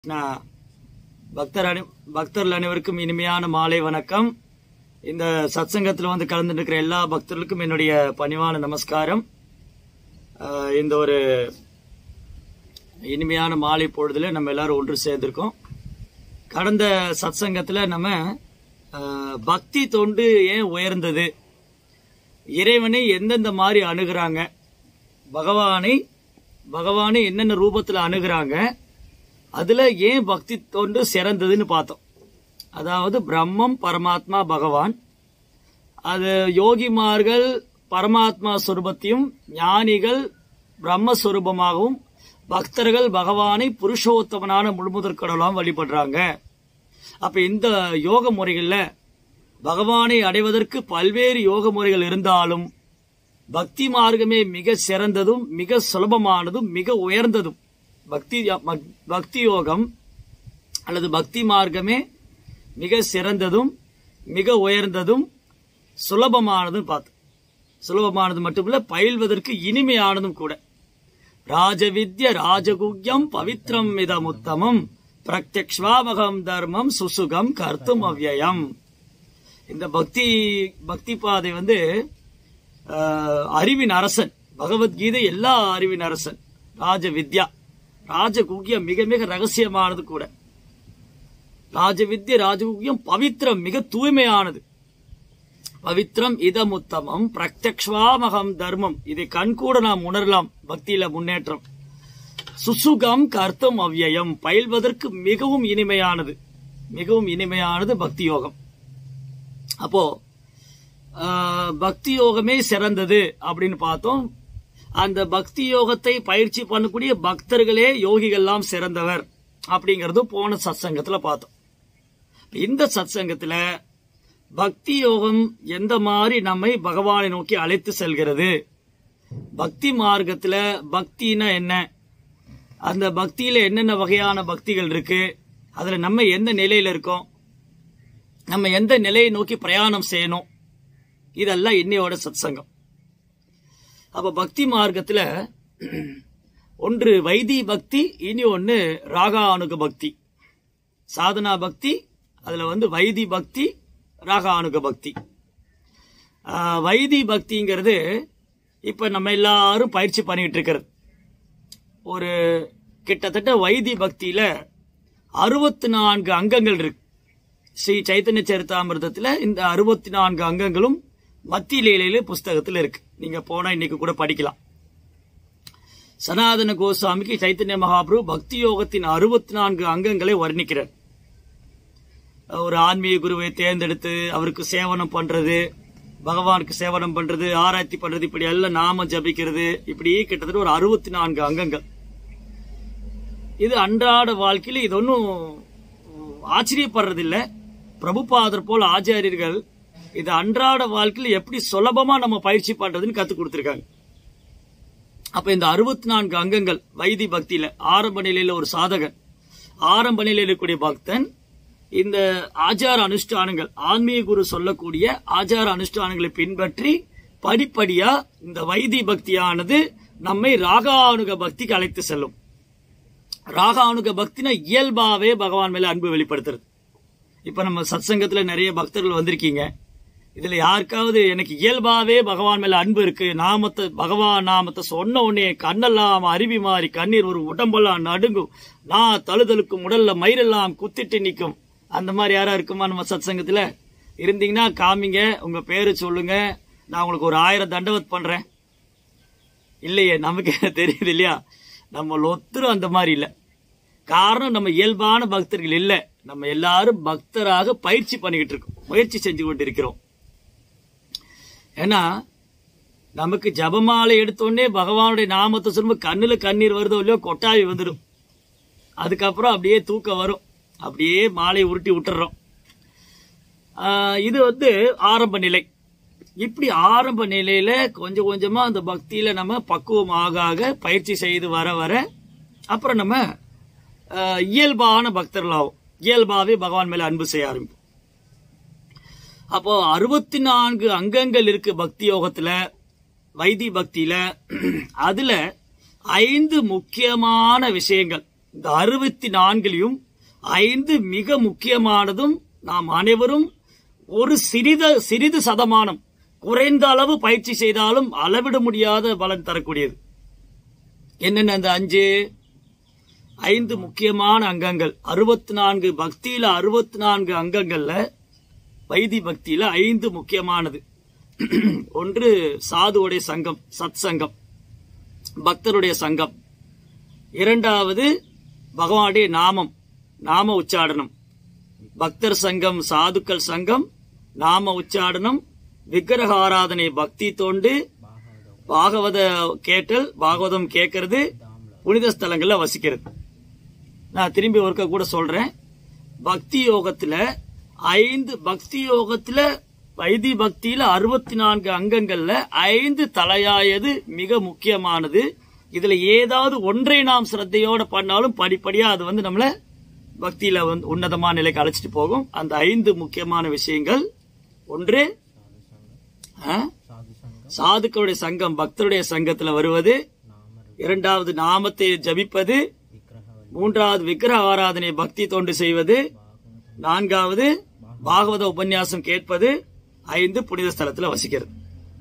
நான் பக்தர் அனை பக்தர்கள் அனைவருக்கும் இனிமையான மாலை வணக்கம் இந்த சத்சங்கத்தில் வந்து கலந்துருக்கிற எல்லா பக்தர்களுக்கும் என்னுடைய பணிவான நமஸ்காரம் ஆஹ் இந்த ஒரு இனிமையான மாலை பொழுதுல நம்ம எல்லாரும் ஒன்று சேர்ந்திருக்கோம் கடந்த சத்சங்கத்துல நம்ம ஆஹ், பக்தி தொண்டு ஏன் உயர்ந்தது இறைவனை எந்தெந்த மாதிரி அணுகுறாங்க பகவானை பகவானை என்னென்ன ரூபத்துல அணுகுறாங்க அதுல ஏன் பக்தி தொண்டு சிறந்ததுன்னு பார்த்தோம் அதாவது பிரம்மம் பரமாத்மா பகவான் அது யோகிமார்கள் பரமாத்மா சொரூபத்தையும் ஞானிகள் பிரம்மஸ்வரூபமாகவும் பக்தர்கள் பகவானை புருஷோத்தமனான முழுமுதற் கடவுளாகவும் வழிபடுறாங்க அப்ப இந்த யோக முறைகள்ல பகவானை அடைவதற்கு பல்வேறு யோக முறைகள் இருந்தாலும் பக்தி மார்க்கமே மிக சிறந்ததும் மிக சுலபமானதும் மிக உயர்ந்ததும் பக்தி பக்தி யோகம் அல்லது பக்தி மார்க்கமே மிக சிறந்ததும் மிக உயர்ந்ததும் சுலபமானதும் பார்த்தோம் சுலபமானது மட்டுமல்ல பயில்வதற்கு இனிமையானதும் கூட ராஜவித்ய ராஜகுக்யம் பவித்ரம் இதமுத்தமம் பிரத்யக்ஷ்வாமகம் தர்மம் சுசுகம் கர்த்தும் அவ்யயம் இந்த பக்தி பக்தி பாதை வந்து ஆஹ், அறிவின் அரசன் பகவத்கீதை எல்லா அறிவின் அரசன் ராஜ வித்யா ராஜகுக்கியம் மிக மிக ரகசியமானது கூட ராஜவித்ய ராஜகுக்கியம் பவித்ரம் மிக தூய்மையானது பவித்ரம் இதமுத்தமம் பிரத்யக்ஷ்வாமகம் தர்மம் இதை கண்கூட நாம் உணரலாம் பக்தியில முன்னேற்றம் சுசுகம் கர்த்தம் அவ்யயம் பயில்வதற்கு மிகவும் இனிமையானது மிகவும் இனிமையானது பக்தி யோகம் அப்போ ஆஹ், பக்தி யோகமே சிறந்தது அப்படின்னு பார்த்தோம் அந்த பக்தி யோகத்தை பயிற்சி பண்ணக்கூடிய பக்தர்களே யோகிகள்லாம் சிறந்தவர் அப்படிங்கறது போன சத்சங்கத்துல பார்த்தோம் இந்த சத்சங்கத்துல பக்தி யோகம் எந்த மாதிரி நம்மை பகவானை நோக்கி அழைத்து செல்கிறது பக்தி மார்க்கத்துல பக்தினா என்ன அந்த பக்தியில என்னென்ன வகையான பக்திகள் இருக்கு அதுல நம்ம எந்த நிலையில இருக்கோம் நம்ம எந்த நிலையை நோக்கி பிரயாணம் செய்யணும் இதெல்லாம் இன்னையோட சத்சங்கம் அப்ப பக்தி மார்க்கத்துல ஒன்று வைதி பக்தி இனி ஒன்னு ராகானுக பக்தி சாதனா பக்தி அதுல வந்து வைதி பக்தி ராகானுக பக்தி ஆஹ், வைதி பக்திங்கிறது இப்ப நம்ம எல்லாரும் பயிற்சி பண்ணிட்டு இருக்கிறது ஒரு கிட்டத்தட்ட வைதி பக்தியில அறுபத்தி நான்கு அங்கங்கள் இருக்கு ஸ்ரீ சைத்தன்ய சரிதாமிர்தத்துல இந்த அறுபத்தி நான்கு அங்கங்களும் மத்திய லீலையில புஸ்தகத்துல இருக்கு நீங்க போனா இன்னைக்கு கூட படிக்கலாம் சனாதன கோஸ்வாமிக்கு சைத்தன்ய மகாபிரபு பக்தி யோகத்தின் அறுபத்தி நான்கு அங்கங்களை வர்ணிக்கிறார் ஒரு ஆன்மீக குருவை தேர்ந்தெடுத்து அவருக்கு சேவனம் பண்றது பகவானுக்கு சேவனம் பண்றது ஆராய்ச்சி பண்றது இப்படி எல்லாம் நாம ஜபிக்கிறது இப்படி கிட்டத்தட்ட ஒரு அறுபத்தி நான்கு அங்கங்கள் இது அன்றாட வாழ்க்கையில இது ஒன்றும் ஆச்சரியப்படுறதில்ல பிரபுபாதர் போல் ஆச்சாரியர்கள் இது அன்றாட வாழ்க்கையில எப்படி சுலபமா நம்ம பயிற்சி பண்றதுன்னு கத்து கொடுத்திருக்காங்க அப்ப இந்த அறுபத்தி நான்கு அங்கங்கள் வைதி பக்தியில ஆரம்ப நிலையில ஒரு சாதகன் ஆரம்ப நிலையில இருக்கக்கூடிய பக்தன் இந்த ஆச்சார அனுஷ்டானங்கள் ஆன்மீக குரு சொல்லக்கூடிய ஆச்சார அனுஷ்டானங்களை பின்பற்றி படிப்படியா இந்த வைதி பக்தியானது நம்மை ராகானுக பக்திக்கு அழைத்து செல்லும் ராகானுக பக்தினா இயல்பாவே பகவான் மேல அன்பு வெளிப்படுத்துறது இப்ப நம்ம சத்சங்கத்துல நிறைய பக்தர்கள் வந்திருக்கீங்க இதுல யாருக்காவது எனக்கு இயல்பாவே பகவான் மேல அன்பு இருக்கு நாமத்தை பகவான் நாமத்தை சொன்ன உடனே கண்ணெல்லாம் அருவி மாறி கண்ணீர் ஒரு உடம்பெல்லாம் நடுங்கும் நான் தழுதலுக்கும் உடல்ல மயிரெல்லாம் குத்திட்டு நிக்கும் அந்த மாதிரி யாரா இருக்குமா நம்ம சத்சங்கத்துல இருந்தீங்கன்னா காமிங்க உங்க பேரு சொல்லுங்க நான் உங்களுக்கு ஒரு ஆயிரம் தண்டவத் பண்றேன் இல்லையே நமக்கு தெரியுது இல்லையா நம்ம ஒத்தரும் அந்த மாதிரி இல்ல காரணம் நம்ம இயல்பான பக்தர்கள் இல்ல நம்ம எல்லாரும் பக்தராக பயிற்சி பண்ணிக்கிட்டு இருக்கோம் முயற்சி செஞ்சு கொண்டு இருக்கிறோம் ஏன்னா நமக்கு ஜபமாலை எடுத்தோடனே பகவானுடைய நாமத்தை சொல்லும்போது கண்ணுல கண்ணீர் வருதோ இல்லையோ கொட்டாவி வந்துடும் அதுக்கப்புறம் அப்படியே தூக்கம் வரும் அப்படியே மாலை உருட்டி விட்டுறோம் ஆஹ் இது வந்து ஆரம்ப நிலை இப்படி ஆரம்ப நிலையில கொஞ்சம் கொஞ்சமா அந்த பக்தியில நம்ம பக்குவம் ஆக ஆக பயிற்சி செய்து வர வர அப்புறம் நம்ம ஆஹ், இயல்பான பக்தர்களாகும் இயல்பாவே பகவான் மேல அன்பு செய்ய ஆரம்பிப்போம் அப்போ அறுபத்தி நான்கு அங்கங்கள் இருக்கு பக்தி யோகத்துல வைதி பக்தியில அதுல ஐந்து முக்கியமான விஷயங்கள் இந்த அறுபத்தி நான்கிலையும் ஐந்து மிக முக்கியமானதும் நாம் அனைவரும் ஒரு சிறித சிறிது சதமானம் குறைந்த அளவு பயிற்சி செய்தாலும் அளவிட முடியாத பலன் தரக்கூடியது என்னென்ன அந்த அஞ்சு ஐந்து முக்கியமான அங்கங்கள் அறுபத்தி நான்கு பக்தியில அறுபத்தி நான்கு அங்கங்கள்ல வைதி பக்தியில ஐந்து முக்கியமானது ஒன்று சாதுவுடைய சங்கம் சத் சங்கம் பக்தருடைய சங்கம் இரண்டாவது பகவானுடைய நாமம் நாம உச்சாடனம் பக்தர் சங்கம் சாதுக்கள் சங்கம் நாம உச்சாடனம் விக்கிரக ஆராதனை பக்தி தொண்டு பாகவத கேட்டல் பாகவதம் கேட்கறது புனித ஸ்தலங்கள்ல வசிக்கிறது நான் திரும்பி ஒருக்க கூட சொல்றேன் பக்தி யோகத்துல ஐந்து பக்தி யோகத்துல வைதி பக்தியில அறுபத்தி நான்கு அங்கங்கள்ல ஐந்து தலையாயது மிக முக்கியமானது இதுல ஏதாவது ஒன்றை நாம் சிரத்தையோட பண்ணாலும் படிப்படியா அது வந்து நம்மள பக்தியில வந்து உன்னதமான நிலைக்கு அழைச்சிட்டு போகும் அந்த ஐந்து முக்கியமான விஷயங்கள் ஒன்று ஆ? சாதுக்களுடைய சங்கம் பக்தருடைய சங்கத்துல வருவது இரண்டாவது நாமத்தை ஜபிப்பது மூன்றாவது விக்கிரக ஆராதனை பக்தி தொண்டு செய்வது நான்காவது பாகவத உபன்யாசம் கேட்பது ஐந்து புனித ஸ்தலத்துல வசிக்கிறது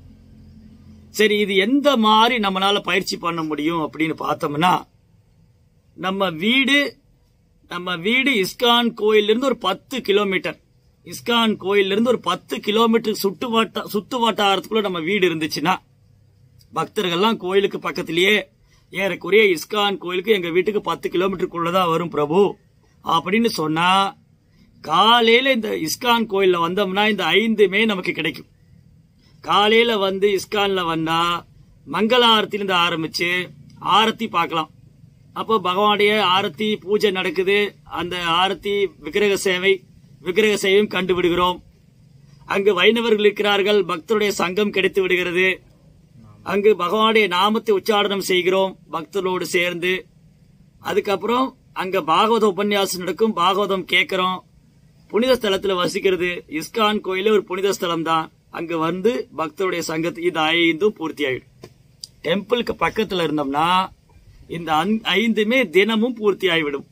சரி இது எந்த மாதிரி நம்மளால பயிற்சி பண்ண முடியும் அப்படின்னு பார்த்தோம்னா நம்ம வீடு நம்ம வீடு இஸ்கான் கோயில்ல இருந்து ஒரு பத்து கிலோமீட்டர் இஸ்கான் கோயில்ல இருந்து ஒரு பத்து கிலோமீட்டர் சுட்டு வட்ட சுத்து வட்டாரத்துக்குள்ள நம்ம வீடு இருந்துச்சுன்னா பக்தர்கள்லாம் கோயிலுக்கு பக்கத்திலேயே ஏறக்குறைய இஸ்கான் கோயிலுக்கு எங்க வீட்டுக்கு பத்து கிலோமீட்டருக்குள்ளதான் வரும் பிரபு அப்படின்னு சொன்னா காலையில இந்த இஸ்கான் கோயில்ல வந்தோம்னா இந்த ஐந்துமே நமக்கு கிடைக்கும் காலையில வந்து இஸ்கான்ல வந்தா மங்கள ஆரத்திலிருந்து ஆரம்பிச்சு ஆரத்தி பார்க்கலாம் அப்போ பகவானுடைய ஆரத்தி பூஜை நடக்குது அந்த ஆரத்தி விக்கிரக சேவை விக்கிரக சேவையும் கண்டு விடுகிறோம் அங்கு வைணவர்கள் இருக்கிறார்கள் பக்தருடைய சங்கம் கிடைத்து விடுகிறது அங்கு பகவானுடைய நாமத்தை உச்சாடனம் செய்கிறோம் பக்தர்களோடு சேர்ந்து அதுக்கப்புறம் அங்க பாகவத உபன்யாசம் நடக்கும் பாகவதம் கேட்கிறோம் புனித ஸ்தலத்துல வசிக்கிறது இஸ்கான் கோயிலே ஒரு புனித ஸ்தலம் தான் அங்க வந்து பக்தருடைய சங்கத்து இது ஐந்தும் பூர்த்தி ஆயிடும் டெம்பிளுக்கு பக்கத்துல இருந்தோம்னா இந்த ஐந்- ஐந்துமே தினமும் பூர்த்தி ஆகிவிடும்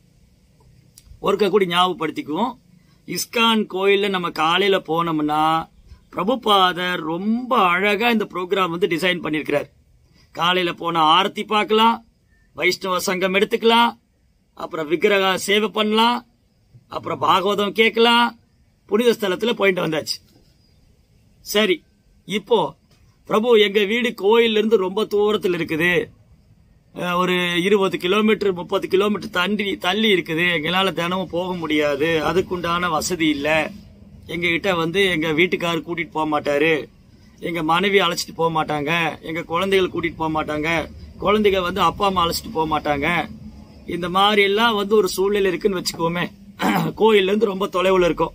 ஒருக்க கூடி ஞாபகப்படுத்திக்குவோம் இஸ்கான் கோயில்ல நம்ம காலையில போனோம்னா பிரபுபாதர் ரொம்ப அழகா இந்த ப்ரோக்ராம் வந்து டிசைன் பண்ணிருக்கிறார் காலையில போனா ஆரத்தி பார்க்கலாம் வைஷ்ணவ சங்கம் எடுத்துக்கலாம் அப்புறம் விக்கிரக சேவை பண்ணலாம் அப்புறம் பாகவதம் கேட்கலாம் புனித ஸ்தலத்துல போயிட்டு வந்தாச்சு சரி இப்போ பிரபு எங்க வீடு கோயில்ல இருந்து ரொம்ப தூரத்தில் இருக்குது அஹ், ஒரு இருபது கிலோமீட்டர் முப்பது கிலோமீட்டர் தண்டி தள்ளி இருக்குது எங்களால தினமும் போக முடியாது அதுக்குண்டான வசதி இல்ல எங்க கிட்ட வந்து எங்க வீட்டுக்காரர் கூட்டிட்டு போக மாட்டாரு எங்க மனைவி அழைச்சிட்டு போக மாட்டாங்க எங்க குழந்தைகள் கூட்டிட்டு போக மாட்டாங்க குழந்தைங்க வந்து அப்பா அம்மா அழைச்சிட்டு போக மாட்டாங்க இந்த மாதிரி எல்லாம் வந்து ஒரு சூழ்நிலை இருக்குன்னு வச்சுக்கோமே கோயில்ல இருந்து ரொம்ப தொலைவுல இருக்கும்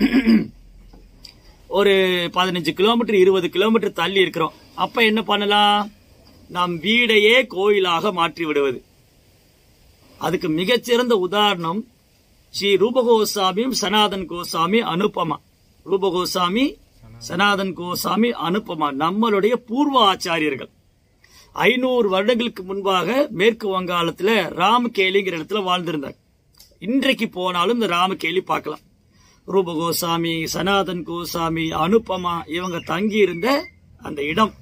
ஒரு பதினஞ்சு கிலோமீட்டர் இருபது கிலோமீட்டர் தள்ளி இருக்கிறோம் அப்ப என்ன பண்ணலாம் நம் வீடையே கோயிலாக மாற்றி விடுவது அதுக்கு மிகச்சிறந்த உதாரணம் ஸ்ரீ ரூபகோசாமியும் சனாதன் கோசாமி அனுபமா ரூபகோசாமி சனாதன் கோசாமி அனுபமா நம்மளுடைய பூர்வ ஆச்சாரியர்கள் ஐநூறு வருடங்களுக்கு முன்பாக மேற்கு வங்காளத்துல ராமகேலிங்கிற இடத்துல வாழ்ந்திருந்தார் இன்றைக்கு போனாலும் இந்த ராமகேலி பார்க்கலாம் ரூப கோசாமி சனாதன் கோசாமி அனுபமா இவங்க தங்கி இருந்த அந்த இடம்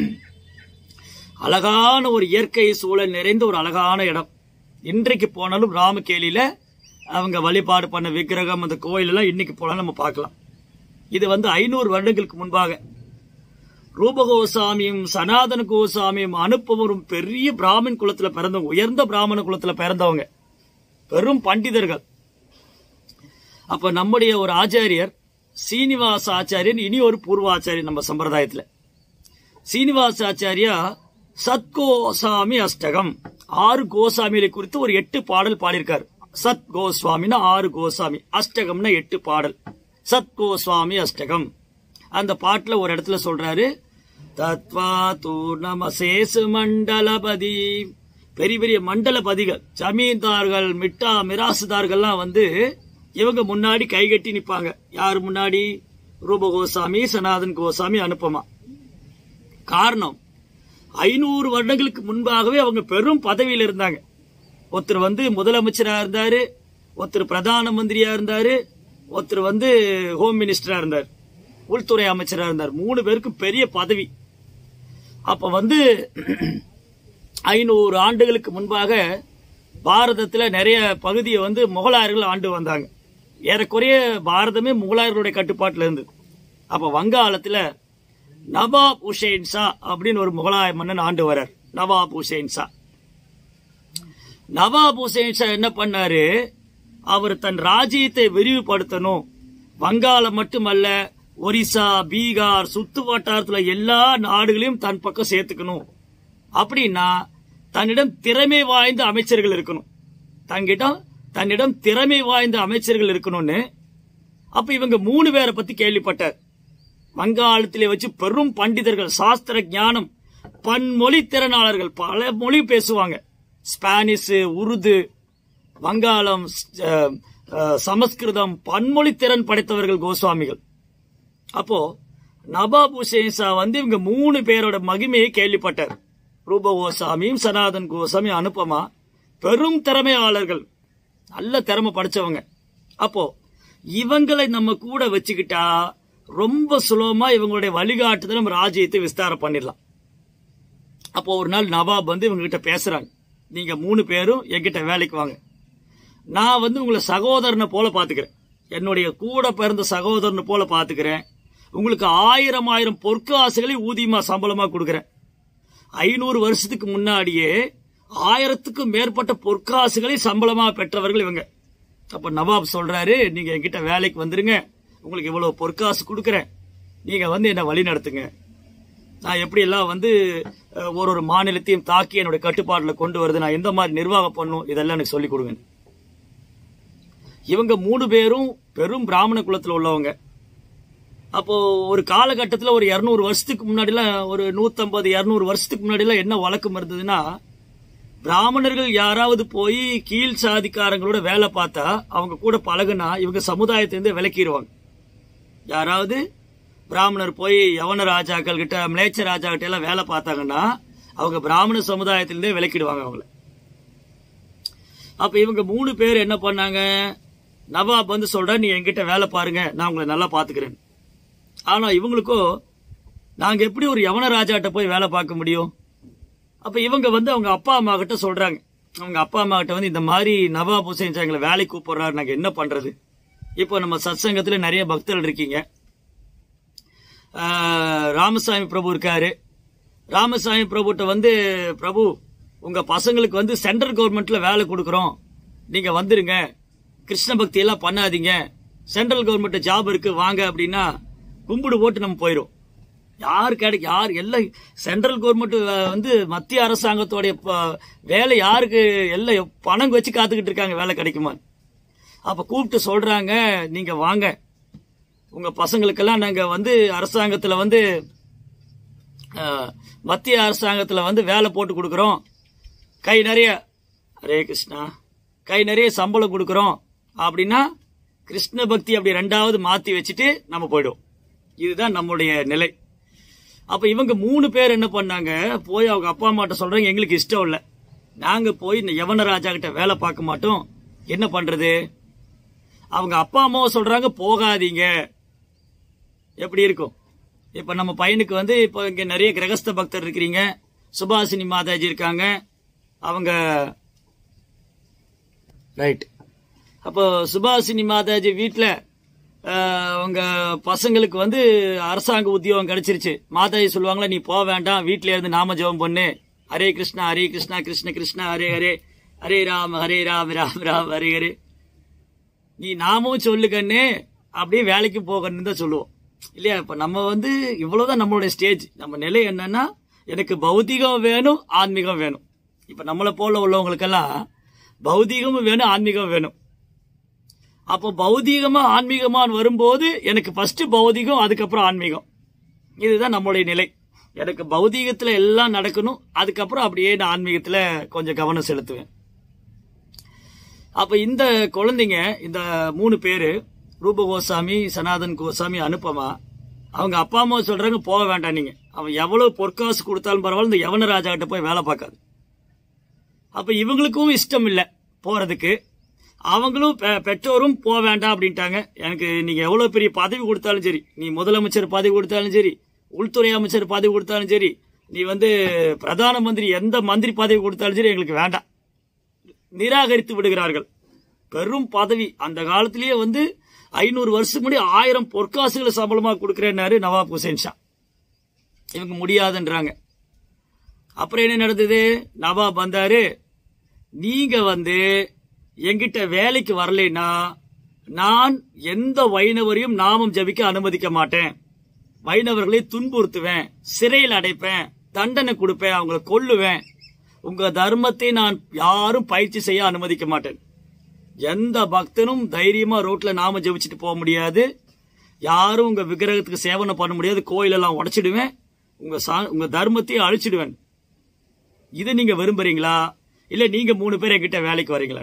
அழகான ஒரு இயற்கை சூழல் நிறைந்த ஒரு அழகான இடம் இன்றைக்கு போனாலும் ராமகேலியில அவங்க வழிபாடு பண்ண விக்கிரகம் அந்த கோயில் எல்லாம் இன்னைக்கு போனாலும் நம்ம பார்க்கலாம் இது வந்து ஐநூறு வருடங்களுக்கு முன்பாக ரூபகோசாமியும் சனாதன கோசாமியும் அனுப்பவரும் பெரிய பிராமண் குலத்துல பிறந்தவங்க உயர்ந்த பிராமண குலத்துல பிறந்தவங்க பெரும் பண்டிதர்கள் அப்ப நம்முடைய ஒரு ஆச்சாரியர் சீனிவாச ஆச்சாரியன் இனி ஒரு பூர்வாச்சாரியர் நம்ம சம்பிரதாயத்துல சீனிவாச ஆச்சாரியா சத்கோசாமி அஷ்டகம் ஆறு கோசாமிகளை குறித்து ஒரு எட்டு பாடல் பாடியிருக்காரு சத் கோஸ்வாமின்னா ஆறு கோசாமி அஷ்டகம்னா எட்டு பாடல் சத் கோஸ்வாமி அஷ்டகம் அந்த பாட்டுல ஒரு இடத்துல சொல்றாரு தத்வா தூ நமசேசு மண்டலபதி பெரிய பெரிய மண்டலபதிகள் ஜமீன்தார்கள் மிட்டா மிராசுதார்கள்லாம் வந்து இவங்க முன்னாடி கைகட்டி நிப்பாங்க யார் முன்னாடி ரூப கோசாமி சனாதன் கோசாமி அனுப்பமா காரணம் ஐநூறு வருடங்களுக்கு முன்பாகவே அவங்க பெரும் பதவியில் இருந்தாங்க ஒருத்தர் வந்து முதலமைச்சரா இருந்தாரு ஒருத்தர் பிரதான மந்திரியா இருந்தாரு ஒருத்தர் வந்து ஹோம் மினிஸ்டரா இருந்தார் உள்துறை அமைச்சரா இருந்தார் மூணு பேருக்கும் பெரிய பதவி அப்ப வந்து ஐநூறு ஆண்டுகளுக்கு முன்பாக பாரதத்துல நிறைய பகுதியை வந்து முகலாயர்கள் ஆண்டு வந்தாங்க ஏறக்குறைய பாரதமே முகலாயர்களுடைய கட்டுப்பாட்டுல இருந்தது அப்ப வங்காளத்துல நவாப் உசேன் ஷா அப்படின்னு ஒரு முகலாய மன்னன் ஆண்டு வரார் நவாப் உசேன் ஷா நவாப் உசேன் ஷா என்ன பண்ணாரு அவர் தன் ராஜ்யத்தை விரிவுபடுத்தணும் வங்காளம் மட்டுமல்ல ஒரிசா பீகார் சுத்து வட்டாரத்துல எல்லா நாடுகளையும் தன் பக்கம் சேர்த்துக்கணும் அப்படின்னா தன்னிடம் திறமை வாய்ந்த அமைச்சர்கள் இருக்கணும் தங்கிட்ட தன்னிடம் திறமை வாய்ந்த அமைச்சர்கள் இருக்கணும்னு அப்ப இவங்க மூணு பேரை பத்தி கேள்விப்பட்டார் வங்காளத்திலே வச்சு பெரும் பண்டிதர்கள் சாஸ்திர ஞானம் பன்மொழி திறனாளர்கள் பல மொழி பேசுவாங்க ஸ்பானிஷ் உருது வங்காளம் அஹ், அஹ், சமஸ்கிருதம் பன்மொழி திறன் படைத்தவர்கள் கோஸ்வாமிகள் அப்போ நவாப் ஹுசேன் ஷா வந்து இவங்க மூணு பேரோட மகிமையை கேள்விப்பட்டார் ரூப கோசாமியும் சனாதன் கோசாமி அனுப்பமா பெரும் திறமையாளர்கள் நல்ல திறமை படிச்சவங்க அப்போ இவங்களை நம்ம கூட வச்சுக்கிட்டா ரொம்ப சுலபமா இவங்களுடைய வழிகாட்டுதல் நம்ம ராஜ்யத்தை விஸ்தாரம் பண்ணிடலாம் அப்போ ஒரு நாள் நவாப் வந்து இவங்க கிட்ட பேசுறாங்க நீங்க மூணு பேரும் என்கிட்ட வேலைக்கு வாங்க நான் வந்து உங்களை சகோதரனை போல பாத்துக்கிறேன் என்னுடைய கூட பிறந்த சகோதரனை போல பாத்துக்கிறேன் உங்களுக்கு ஆயிரம் ஆயிரம் பொற்காசுகளை ஊதியமா சம்பளமா கொடுக்குறேன் ஐநூறு வருஷத்துக்கு முன்னாடியே ஆயிரத்துக்கும் மேற்பட்ட பொற்காசுகளை சம்பளமா பெற்றவர்கள் இவங்க அப்ப நவாப் சொல்றாரு நீங்க என்கிட்ட வேலைக்கு வந்துருங்க உங்களுக்கு இவ்வளவு பொற்காசு கொடுக்குறேன் நீங்க வந்து என்ன வழி நடத்துங்க நான் எப்படி எல்லாம் வந்து அஹ், ஒரு ஒரு மாநிலத்தையும் தாக்கி என்னுடைய கட்டுப்பாட்டுல கொண்டு வருது நான் எந்த மாதிரி நிர்வாகம் பண்ணும் இதெல்லாம் எனக்கு சொல்லி கொடுங்க இவங்க மூணு பேரும் பெரும் பிராமண குலத்துல உள்ளவங்க அப்போ ஒரு காலகட்டத்தில் ஒரு இருநூறு வருஷத்துக்கு முன்னாடிலாம் ஒரு நூத்தம்பது இருநூறு வருஷத்துக்கு முன்னாடிலாம் என்ன வழக்கம் இருந்ததுன்னா பிராமணர்கள் யாராவது போய் கீழ் சாதிக்காரங்களோட வேலை பார்த்தா அவங்க கூட பழகுனா இவங்க சமுதாயத்திலிருந்து விலக்கிடுவாங்க யாராவது பிராமணர் போய் யவன ராஜாக்கள் கிட்ட மிளேச்ச ராஜா கிட்ட எல்லாம் வேலை பார்த்தாங்கன்னா அவங்க பிராமண சமுதாயத்திலிருந்தே விலக்கிடுவாங்க அவங்கள அப்ப இவங்க மூணு பேர் என்ன பண்ணாங்க நவாப் வந்து சொல்ற நீ என்கிட்ட வேலை பாருங்க நான் உங்களை நல்லா பாத்துக்கிறேன் ஆனா இவங்களுக்கோ நாங்க எப்படி ஒரு யவன ராஜாட்ட போய் வேலை பார்க்க முடியும் அப்ப இவங்க வந்து அவங்க அப்பா அம்மா கிட்ட சொல்றாங்க அவங்க அப்பா அம்மா கிட்ட வந்து இந்த மாதிரி நவாப் ஹுசேன் ஷா எங்களை வேலைக்கு கூப்பிடுறாரு நாங்க என்ன பண்றது இப்போ நம்ம சத்சங்கத்துல நிறைய பக்தர்கள் இருக்கீங்க ஆஹ், ராமசாமி பிரபு இருக்காரு ராமசாமி பிரபுட்ட வந்து பிரபு உங்க பசங்களுக்கு வந்து சென்ட்ரல் கவர்மெண்ட்ல வேலை கொடுக்கறோம் நீங்க வந்துருங்க கிருஷ்ண பக்தி எல்லாம் பண்ணாதீங்க சென்ட்ரல் கவர்மெண்ட் ஜாப் இருக்கு வாங்க அப்படின்னா கும்பிடு போட்டு நம்ம போயிரும் யார் கிடைக்க யார் எல்லாம் சென்ட்ரல் கவர்மெண்ட் வந்து மத்திய அரசாங்கத்தோடைய ப- வேலை யாருக்கு எல்லாம் பணம் வச்சு காத்துக்கிட்டு இருக்காங்க வேலை கிடைக்குமா அப்ப கூப்பிட்டு சொல்றாங்க நீங்க வாங்க உங்க பசங்களுக்கெல்லாம் நாங்க வந்து அரசாங்கத்துல வந்து அஹ், மத்திய அரசாங்கத்துல வந்து வேலை போட்டு கொடுக்கறோம் கை நிறைய ஹரே கிருஷ்ணா கை நிறைய சம்பளம் கொடுக்கறோம் அப்படின்னா கிருஷ்ண பக்தி அப்படி ரெண்டாவது மாத்தி வச்சுட்டு நம்ம போயிடுவோம் இதுதான் நம்முடைய நிலை அப்ப இவங்க மூணு பேர் என்ன பண்ணாங்க போய் அவங்க அப்பா அம்மாட்ட சொல்றாங்க எங்களுக்கு இஷ்டம் இல்ல நாங்க போய் இந்த யவன ராஜா கிட்ட வேலை பார்க்க மாட்டோம் என்ன பண்றது அவங்க அப்பா அம்மாவை சொல்றாங்க போகாதீங்க எப்படி இருக்கும் இப்ப நம்ம பையனுக்கு வந்து இப்போ இங்க நிறைய கிரகஸ்த பக்தர் இருக்கிறீங்க சுபாசினி மாதாஜி இருக்காங்க அவங்க ரைட் அப்போ சுபாசினி மாதாஜி வீட்ல ஆஹ், அவங்க பசங்களுக்கு வந்து அரசாங்க உத்தியோகம் கிடைச்சிருச்சு மாதாஜி சொல்லுவாங்களா நீ போக வேண்டாம் வீட்ல இருந்து நாம ஜெபம் பண்ணு ஹரே கிருஷ்ணா ஹரே கிருஷ்ணா கிருஷ்ண கிருஷ்ணா ஹரே ஹரே ஹரே ராம ஹரே ராம ராம ராம ஹரே ஹரே நீ நாமும் சொல்லு கண்ணு அப்படியே வேலைக்கு போகணும்னு தான் சொல்லுவோம் இல்லையா இப்ப நம்ம வந்து இவ்வளவுதான் நம்மளுடைய ஸ்டேஜ் நம்ம நிலை என்னன்னா எனக்கு பௌதிகம் வேணும் ஆன்மீகம் வேணும் இப்ப நம்மளை போல உள்ளவங்களுக்கெல்லாம் பௌதிகமும் வேணும் ஆன்மீகம் வேணும் அப்போ பௌதீகமா ஆன்மீகமான்னு வரும்போது எனக்கு ஃபர்ஸ்ட் பௌதிகம் அதுக்கப்புறம் ஆன்மீகம் இதுதான் நம்மளுடைய நிலை எனக்கு பௌதீகத்துல எல்லாம் நடக்கணும் அதுக்கப்புறம் அப்படியே நான் ஆன்மீகத்துல கொஞ்சம் கவனம் செலுத்துவேன் அப்ப இந்த குழந்தைங்க இந்த மூணு பேரு ரூப கோசாமி சனாதன் கோசாமி அனுப்பமா அவங்க அப்பா அம்மா சொல்றாங்க போக வேண்டாம் நீங்க அவன் எவ்வளவு பொற்காசு கொடுத்தாலும் பரவாயில்ல இந்த யவன ராஜா கிட்ட போய் வேலை பார்க்காது அப்ப இவங்களுக்கும் இஷ்டம் இல்ல போறதுக்கு அவங்களும் பெ- பெற்றோரும் போக வேண்டாம் அப்படின்ட்டாங்க எனக்கு நீங்க எவ்வளவு பெரிய பதவி கொடுத்தாலும் சரி நீ முதலமைச்சர் பதவி கொடுத்தாலும் சரி உள்துறை அமைச்சர் பதவி கொடுத்தாலும் சரி நீ வந்து பிரதான மந்திரி எந்த மந்திரி பதவி கொடுத்தாலும் சரி எங்களுக்கு வேண்டாம் நிராகரித்து விடுகிறார்கள் பெரும் பதவி அந்த காலத்திலேயே வந்து ஐநூறு வருஷத்துக்கு முன்னாடி ஆயிரம் பொற்காசுகளை சம்பளமா கொடுக்கிறேன்னாரு நவாப் ஹுசேன் ஷா இவங்க முடியாதுன்றாங்க அப்புறம் என்ன நடந்தது நவாப் வந்தாரு நீங்க வந்து என்கிட்ட வேலைக்கு வரலைன்னா நான் எந்த வைணவரையும் நாமம் ஜபிக்க அனுமதிக்க மாட்டேன் வைணவர்களை துன்புறுத்துவேன் சிறையில் அடைப்பேன் தண்டனை கொடுப்பேன் அவங்களை கொல்லுவேன் உங்க தர்மத்தை நான் யாரும் பயிற்சி செய்ய அனுமதிக்க மாட்டேன் எந்த பக்தனும் தைரியமா ரோட்ல நாம ஜெபிச்சுட்டு போக முடியாது யாரும் உங்க விக்கிரகத்துக்கு சேவனை பண்ண முடியாது கோயிலெல்லாம் உடைச்சிடுவேன் உங்க சா- உங்க தர்மத்தையும் அழிச்சிடுவேன் இதை நீங்க விரும்புறீங்களா இல்ல நீங்க மூணு பேர் என்கிட்ட வேலைக்கு வரீங்களா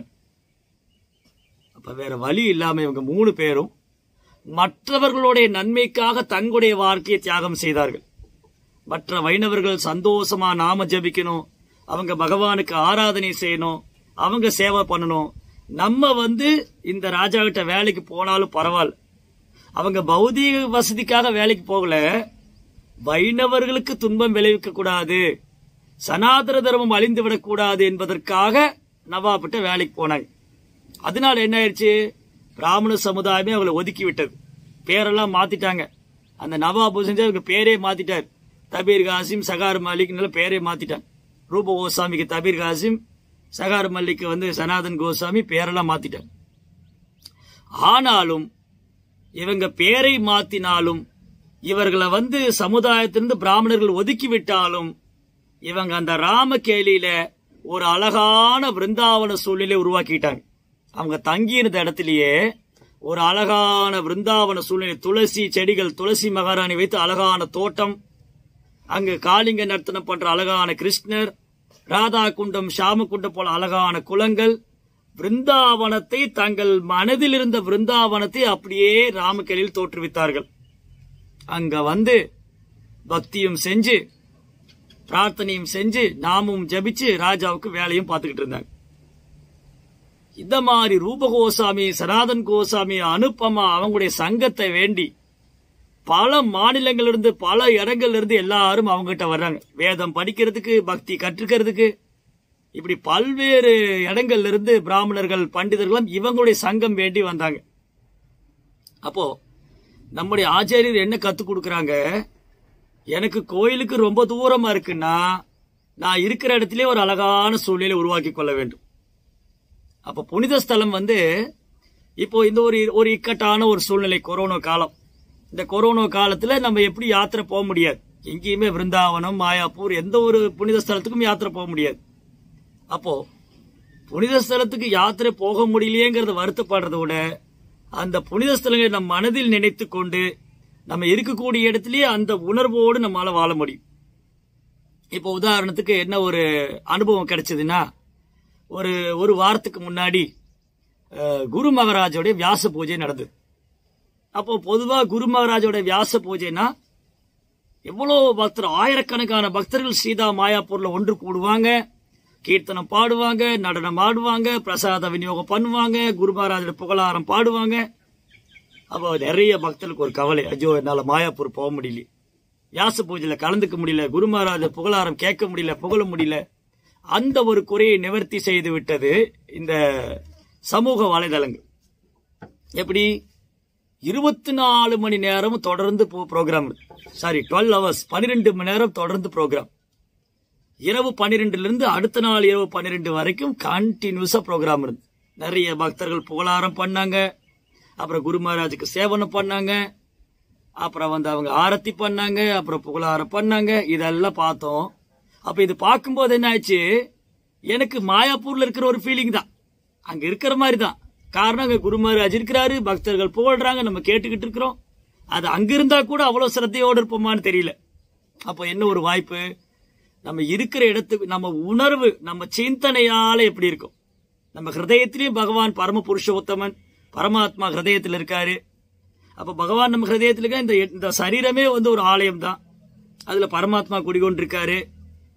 அப்ப வேற வழி இல்லாம இவங்க மூணு பேரும் மற்றவர்களுடைய நன்மைக்காக தங்களுடைய வாழ்க்கையை தியாகம் செய்தார்கள் மற்ற வைணவர்கள் சந்தோஷமா நாம ஜெபிக்கணும் அவங்க பகவானுக்கு ஆராதனை செய்யணும் அவங்க சேவை பண்ணணும் நம்ம வந்து இந்த ராஜா கிட்ட வேலைக்கு போனாலும் பரவாயில்ல அவங்க பௌதீக வசதிக்காக வேலைக்கு போகல வைணவர்களுக்கு துன்பம் விளைவிக்க கூடாது சனாதன தர்மம் அழிந்து விடக்கூடாது என்பதற்காக நவாபிட்ட வேலைக்கு போனாங்க அதனால என்ன ஆயிடுச்சு பிராமண சமுதாயமே அவங்களை ஒதுக்கி விட்டது பேரெல்லாம் மாத்திட்டாங்க அந்த நவாப் செஞ்சு அவங்க பேரே மாத்திட்டார் தபீர் காசிம் சகார் மலிக் பேரே மாத்திட்டாங்க ரூப கோசாமிக்கு தபீர் காசிம் சகார் மல்லிக்கு வந்து சனாதன் கோசாமி பேரெல்லாம் மாத்திட்டாங்க ஆனாலும் இவங்க பேரை மாத்தினாலும் இவர்களை வந்து சமுதாயத்திலிருந்து பிராமணர்கள் ஒதுக்கி விட்டாலும் இவங்க அந்த ராமகேலியில ஒரு அழகான பிருந்தாவன சூழ்நிலை உருவாக்கிட்டாங்க அவங்க தங்கியிருந்த இடத்திலேயே ஒரு அழகான பிருந்தாவன சூழ்நிலை துளசி செடிகள் துளசி மகாராணி வைத்து அழகான தோட்டம் அங்கு காளிங்க நர்த்தனம் பண்ற அழகான கிருஷ்ணர் ராதா குண்டம் ஷாம குண்டம் போல அழகான குளங்கள் பிருந்தாவனத்தை தங்கள் மனதில் இருந்த பிருந்தாவனத்தை அப்படியே ராமக்கலில் தோற்றுவித்தார்கள் அங்க வந்து பக்தியும் செஞ்சு பிரார்த்தனையும் செஞ்சு நாமும் ஜபிச்சு ராஜாவுக்கு வேலையும் பார்த்துக்கிட்டு இருந்தாங்க இந்த மாதிரி ரூப கோசாமி சனாதன் கோசாமி அனுப்பமா அவங்களுடைய சங்கத்தை வேண்டி பல மாநிலங்களிலிருந்து பல இடங்கள்ல இருந்து எல்லாரும் அவங்ககிட்ட வர்றாங்க வேதம் படிக்கிறதுக்கு பக்தி கற்றுக்கிறதுக்கு இப்படி பல்வேறு இடங்கள்ல இருந்து பிராமணர்கள் பண்டிதர்களும் இவங்களுடைய சங்கம் வேண்டி வந்தாங்க அப்போ நம்முடைய ஆச்சாரியர் என்ன கத்துக் கொடுக்கறாங்க எனக்கு கோயிலுக்கு ரொம்ப தூரமா இருக்குன்னா நான் இருக்கிற இடத்திலே ஒரு அழகான சூழ்நிலை உருவாக்கி கொள்ள வேண்டும் அப்ப புனித ஸ்தலம் வந்து இப்போ இந்த ஒரு ஒரு இக்கட்டான ஒரு சூழ்நிலை கொரோனா காலம் இந்த கொரோனா காலத்துல நம்ம எப்படி யாத்திரை போக முடியாது எங்கேயுமே விருந்தாவனம் மாயாப்பூர் எந்த ஒரு புனித ஸ்தலத்துக்கும் யாத்திரை போக முடியாது அப்போ புனித ஸ்தலத்துக்கு யாத்திரை போக முடியலையேங்கிறத வருத்தப்படுறத விட அந்த புனித ஸ்தலங்களை நம் மனதில் நினைத்து கொண்டு நம்ம இருக்கக்கூடிய இடத்துலயே அந்த உணர்வோடு நம்மளால வாழ முடியும் இப்போ உதாரணத்துக்கு என்ன ஒரு அனுபவம் கிடைச்சதுன்னா ஒரு ஒரு வாரத்துக்கு முன்னாடி அஹ், குரு மகாராஜோடைய வியாச பூஜை நடந்தது அப்போ பொதுவா குரு மகாராஜோட வியாச பூஜைனா எவ்வளவு பக்தர் ஆயிரக்கணக்கான பக்தர்கள் சீதா மாயாப்பூர்ல ஒன்று கூடுவாங்க கீர்த்தனம் பாடுவாங்க நடனம் ஆடுவாங்க பிரசாத விநியோகம் பண்ணுவாங்க குரு மகாராஜோட புகழாரம் பாடுவாங்க அப்போ நிறைய பக்தர்களுக்கு ஒரு கவலை ஐயோ என்னால மாயாப்பூர் போக முடியல வியாச பூஜையில கலந்துக்க முடியல குரு மகாராஜ புகழாரம் கேட்க முடியல புகழ முடியல அந்த ஒரு குறையை நிவர்த்தி செய்து விட்டது இந்த சமூக வலைதளங்கள் எப்படி இருபத்தி நாலு மணி நேரம் தொடர்ந்து ப்ரோக்ராம் சாரி டுவெல் ஹவர்ஸ் பன்னிரெண்டு மணி நேரம் தொடர்ந்து ப்ரோக்ராம் இரவு பன்னிரெண்டுல இருந்து அடுத்த நாள் இரவு பன்னிரெண்டு வரைக்கும் கண்டினியூஸா ப்ரோக்ராம் இருந்து நிறைய பக்தர்கள் புகழாரம் பண்ணாங்க அப்புறம் குரு மகாராஜுக்கு சேவனம் பண்ணாங்க அப்புறம் வந்து அவங்க ஆரத்தி பண்ணாங்க அப்புறம் புகழாரம் பண்ணாங்க இதெல்லாம் பார்த்தோம் அப்ப இது பார்க்கும்போது என்ன ஆச்சு எனக்கு மாயாப்பூர்ல இருக்கிற ஒரு ஃபீலிங் தான் அங்க இருக்கிற மாதிரி தான் காரணம் அங்க குரு மகாராஜ் இருக்கிறாரு பக்தர்கள் புகழ்றாங்க நம்ம கேட்டுக்கிட்டு இருக்கிறோம் அது அங்க இருந்தா கூட அவ்வளவு சிரத்தையோடு இருப்போமான்னு தெரியல அப்போ என்ன ஒரு வாய்ப்பு நம்ம இருக்கிற இடத்துக்கு நம்ம உணர்வு நம்ம சிந்தனையால எப்படி இருக்கும் நம்ம ஹிருதயத்திலேயும் பகவான் பரம புருஷோத்தமன் பரமாத்மா ஹிருதயத்தில் இருக்காரு அப்ப பகவான் நம்ம ஹிருதயத்தில் இருக்க இந்த இந்த சரீரமே வந்து ஒரு ஆலயம் தான் அதுல பரமாத்மா குடிகொண்டிருக்காரு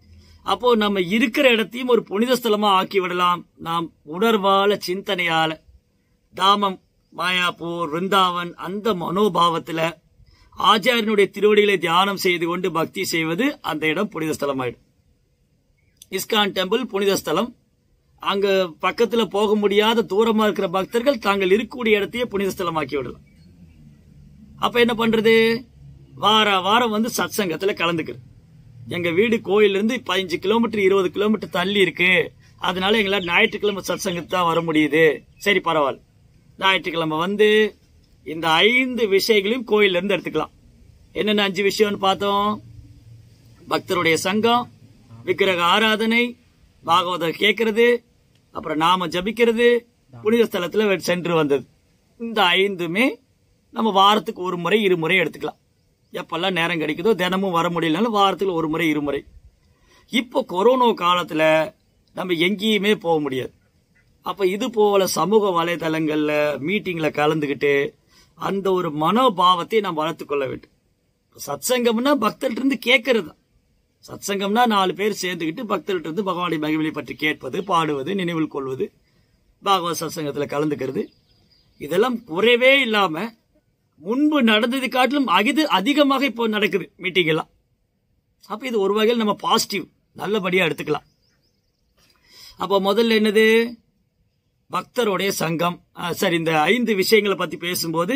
அப்போ நம்ம இருக்கிற இடத்தையும் ஒரு புனித ஸ்தலமா ஆக்கி விடலாம் நாம் உணர்வால சிந்தனையால தாமம் மாயாப்பூர் விருந்தாவன் அந்த மனோபாவத்துல ஆச்சாரியனுடைய திருவடிகளை தியானம் செய்து கொண்டு பக்தி செய்வது அந்த இடம் புனித ஸ்தலமாயிடும் இஸ்கான் டெம்பிள் புனித ஸ்தலம் அங்க பக்கத்துல போக முடியாத தூரமா இருக்கிற பக்தர்கள் தாங்கள் இருக்கக்கூடிய இடத்தையே புனித ஸ்தலமாக்கி விடலாம் அப்ப என்ன பண்றது வார வாரம் வந்து சத்சங்கத்துல கலந்துக்கிறது எங்க வீடு கோயில்ல இருந்து பதினஞ்சு கிலோமீட்டர் இருபது கிலோமீட்டர் தள்ளி இருக்கு அதனால எங்களால் ஞாயிற்றுக்கிழமை சத்சங்கத்துக்கு தான் வர முடியுது சரி பரவாயில்ல ஞாயிற்றுக்கிழமை வந்து இந்த ஐந்து விஷயங்களையும் கோயில்ல இருந்து எடுத்துக்கலாம் என்னென்ன அஞ்சு விஷயம்னு பார்த்தோம் பக்தருடைய சங்கம் விக்கிரக ஆராதனை பாகவதம் கேட்கறது அப்புறம் நாம ஜபிக்கிறது புனித ஸ்தலத்துல சென்று வந்தது இந்த ஐந்துமே நம்ம வாரத்துக்கு ஒரு முறை இருமுறை எடுத்துக்கலாம் எப்பெல்லாம் நேரம் கிடைக்குதோ தினமும் வர முடியலனாலும் வாரத்துக்கு ஒரு முறை இருமுறை இப்போ கொரோனா காலத்துல நம்ம எங்கேயுமே போக முடியாது அப்ப இது போல சமூக வலைதளங்கள்ல மீட்டிங்ல கலந்துக்கிட்டு அந்த ஒரு மனோபாவத்தை நாம் வளர்த்துக் கொள்ள வேண்டும் சத்சங்கம்னா பக்தர்கிட்ட இருந்து கேட்கறது சத்சங்கம்னா நாலு பேர் சேர்ந்துக்கிட்டு பக்தர்கிட்ட இருந்து பகவானுடைய மகிமையை பற்றி கேட்பது பாடுவது நினைவில் கொள்வது பாகவத சத்சங்கத்துல கலந்துக்கிறது இதெல்லாம் குறைவே இல்லாம முன்பு நடந்தது காட்டிலும் அகிது அதிகமாக இப்போ நடக்குது மீட்டிங் எல்லாம் அப்ப இது ஒரு வகையில் நம்ம பாசிட்டிவ் நல்லபடியா எடுத்துக்கலாம் அப்போ முதல்ல என்னது பக்தருடைய சங்கம் ஆ, சரி இந்த ஐந்து விஷயங்களை பத்தி பேசும்போது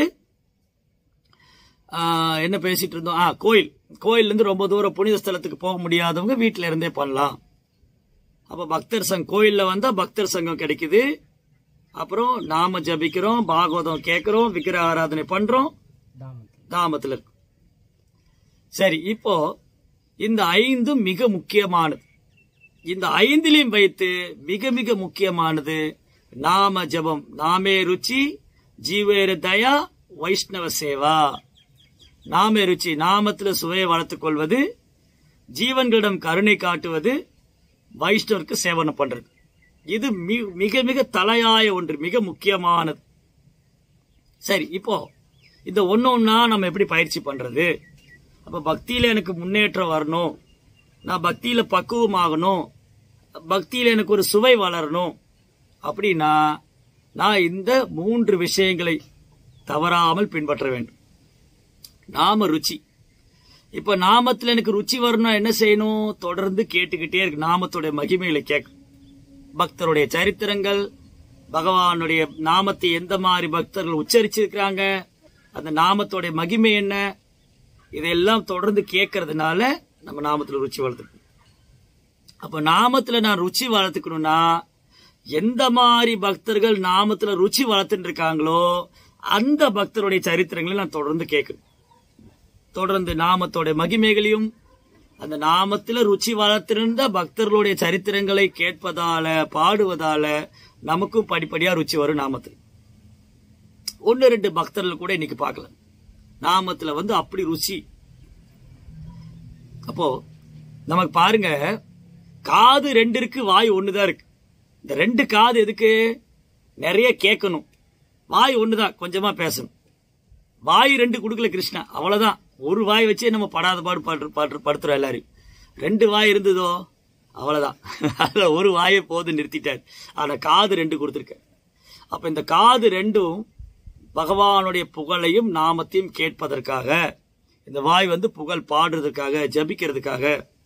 ஆ, என்ன பேசிட்டு இருந்தோம் ஆ கோயில் கோயில்ல இருந்து ரொம்ப தூரம் புனித ஸ்தலத்துக்கு போக முடியாதவங்க வீட்டில இருந்தே பண்ணலாம் அப்ப பக்தர் சங்கம் கோயில்ல வந்தா பக்தர் சங்கம் கிடைக்குது அப்புறம் நாம ஜபிக்கிறோம் பாகவதம் கேட்கிறோம் விக்கிர ஆராதனை பண்றோம் தாமத்துல இருக்கு சரி இப்போ இந்த ஐந்தும் மிக முக்கியமானது இந்த ஐந்திலையும் வைத்து மிக மிக முக்கியமானது நாம ஜபம் நாமே ருச்சி ஜீவேர தயா வைஷ்ணவ சேவா நாமே ருச்சி நாமத்துல சுவையை வளர்த்துக் கொள்வது ஜீவன்களிடம் கருணை காட்டுவது வைஷ்ணவருக்கு சேவனம் பண்றது இது மி- மிக மிக தலையாய ஒன்று மிக முக்கியமானது சரி இப்போ இந்த ஒண்ணு ஒண்ணா நம்ம எப்படி பயிற்சி பண்றது அப்ப பக்தியில எனக்கு முன்னேற்றம் வரணும் நான் பக்தியில பக்குவமாகணும் பக்தியில எனக்கு ஒரு சுவை வளரணும் அப்படின்னா நான் இந்த மூன்று விஷயங்களை தவறாமல் பின்பற்ற வேண்டும் நாம ருச்சி இப்ப நாமத்துல எனக்கு ருச்சி வரணும் என்ன செய்யணும் தொடர்ந்து கேட்டுக்கிட்டே இருக்கு நாமத்துடைய மகிமைகளை கேட்க பக்தருடைய சரித்திரங்கள் பகவானுடைய நாமத்தை எந்த மாதிரி பக்தர்கள் உச்சரிச்சிருக்கிறாங்க அந்த நாமத்தோடைய மகிமை என்ன இதெல்லாம் தொடர்ந்து கேட்கறதுனால நம்ம நாமத்துல ருச்சி வளர்த்துக்கணும் அப்ப நாமத்துல நான் ருச்சி வளர்த்துக்கணும்னா எந்த மாதிரி பக்தர்கள் நாமத்துல ருச்சி வளர்த்துட்டு இருக்காங்களோ அந்த பக்தருடைய சரித்திரங்களை நான் தொடர்ந்து கேட்கணும் தொடர்ந்து நாமத்தோட மகிமைகளையும் அந்த நாமத்துல ருச்சி வளர்த்திருந்த பக்தர்களுடைய சரித்திரங்களை கேட்பதால பாடுவதால நமக்கும் படிப்படியா ருச்சி வரும் நாமத்தில் ஒன்னு ரெண்டு பக்தர்கள் கூட இன்னைக்கு பார்க்கல நாமத்துல வந்து அப்படி ருச்சி அப்போ நமக்கு பாருங்க காது ரெண்டு இருக்கு வாய் ஒண்ணுதான் இருக்கு இந்த ரெண்டு காது எதுக்கு நிறைய கேட்கணும் வாய் ஒண்ணுதான் கொஞ்சமா பேசணும் வாய் ரெண்டு கொடுக்கல கிருஷ்ணா அவ்வளவுதான் ஒரு வாய் வச்சே நம்ம படாத பாடு பாடு பாடு படுத்துறோம் எல்லாரும் ரெண்டு வாய் இருந்ததோ அவ்வளவுதான் அதுல ஒரு வாயை போது நிறுத்திட்டார் ஆனா காது ரெண்டு கொடுத்துருக்க அப்ப இந்த காது ரெண்டும் பகவானுடைய புகழையும் நாமத்தையும் கேட்பதற்காக இந்த வாய் வந்து புகழ் பாடுறதுக்காக ஜபிக்கிறதுக்காக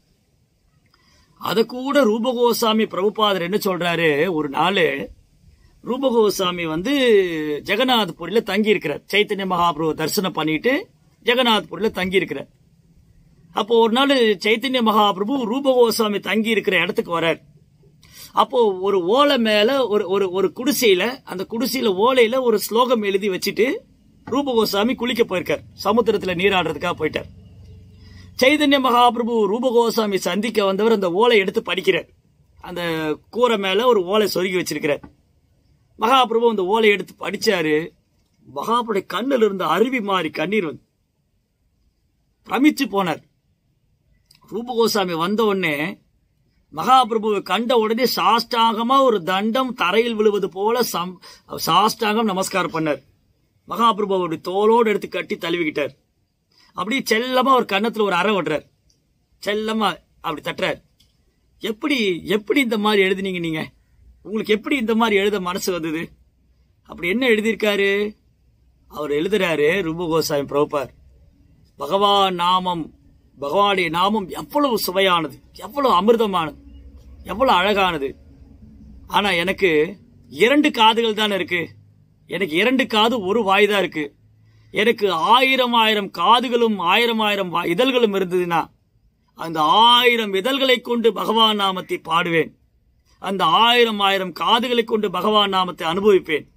அத கூட ரூபகோசாமி பிரபுபாதர் என்ன சொல்றாரு ஒரு நாள் ரூபகோசாமி வந்து ஜெகநாத்பூரில தங்கி இருக்கிறார் சைத்தன்ய மகாபிரபு தரிசனம் பண்ணிட்டு ஜெகநாத்பூரில தங்கி இருக்கிறார் அப்போ ஒரு நாள் சைத்தன்ய மகாபிரபு ரூபகோசாமி தங்கி இருக்கிற இடத்துக்கு வர்றார் அப்போ ஒரு ஓலை மேல ஒரு ஒரு ஒரு குடிசையில அந்த குடிசையில ஓலையில ஒரு ஸ்லோகம் எழுதி வச்சுட்டு ரூபகோசாமி குளிக்க போயிருக்கார் சமுத்திரத்துல நீராடுறதுக்காக போயிட்டார் சைதன்ய மகாபிரபு ரூபகோசாமி சந்திக்க வந்தவர் அந்த ஓலை எடுத்து படிக்கிறார் அந்த கூரை மேல ஒரு ஓலை சொருகி வச்சிருக்கிறார் மகாபிரபு அந்த ஓலை எடுத்து படிச்சாரு மகாபுடைய கண்ணில் இருந்த அருவி மாறி கண்ணீர் வந்து பிரமிச்சு போனார் ரூபகோசாமி வந்த உடனே மகாபிரபுவை கண்ட உடனே சாஷ்டாங்கமா ஒரு தண்டம் தரையில் விழுவது போல சம்- சாஷ்டாங்கம் நமஸ்காரம் பண்ணார் மகாபிரபு அவருடைய தோளோடு எடுத்து கட்டி தழுவிக்கிட்டார் அப்படியே செல்லமா ஒரு கன்னத்துல ஒரு அறை விடுறார் செல்லமா அப்படி தட்டுறார் எப்படி எப்படி இந்த மாதிரி எழுதுனீங்க நீங்க உங்களுக்கு எப்படி இந்த மாதிரி எழுத மனசு வந்தது அப்படி என்ன எழுதியிருக்காரு அவர் எழுதுறாரு ரூப கோசாமி பிரபுபார் பகவான் நாமம் பகவானுடைய நாமம் எவ்வளவு சுவையானது எவ்வளவு அமிர்தமானது எவ்வளவு அழகானது ஆனா எனக்கு இரண்டு காதுகள் தான் இருக்கு எனக்கு இரண்டு காது ஒரு வாய் தான் இருக்கு எனக்கு ஆயிரம் ஆயிரம் காதுகளும் ஆயிரம் ஆயிரம் வா- இதழ்களும் இருந்ததுன்னா அந்த ஆயிரம் இதழ்களை கொண்டு பகவான் நாமத்தை பாடுவேன் அந்த ஆயிரம் ஆயிரம் காதுகளை கொண்டு பகவான் நாமத்தை அனுபவிப்பேன்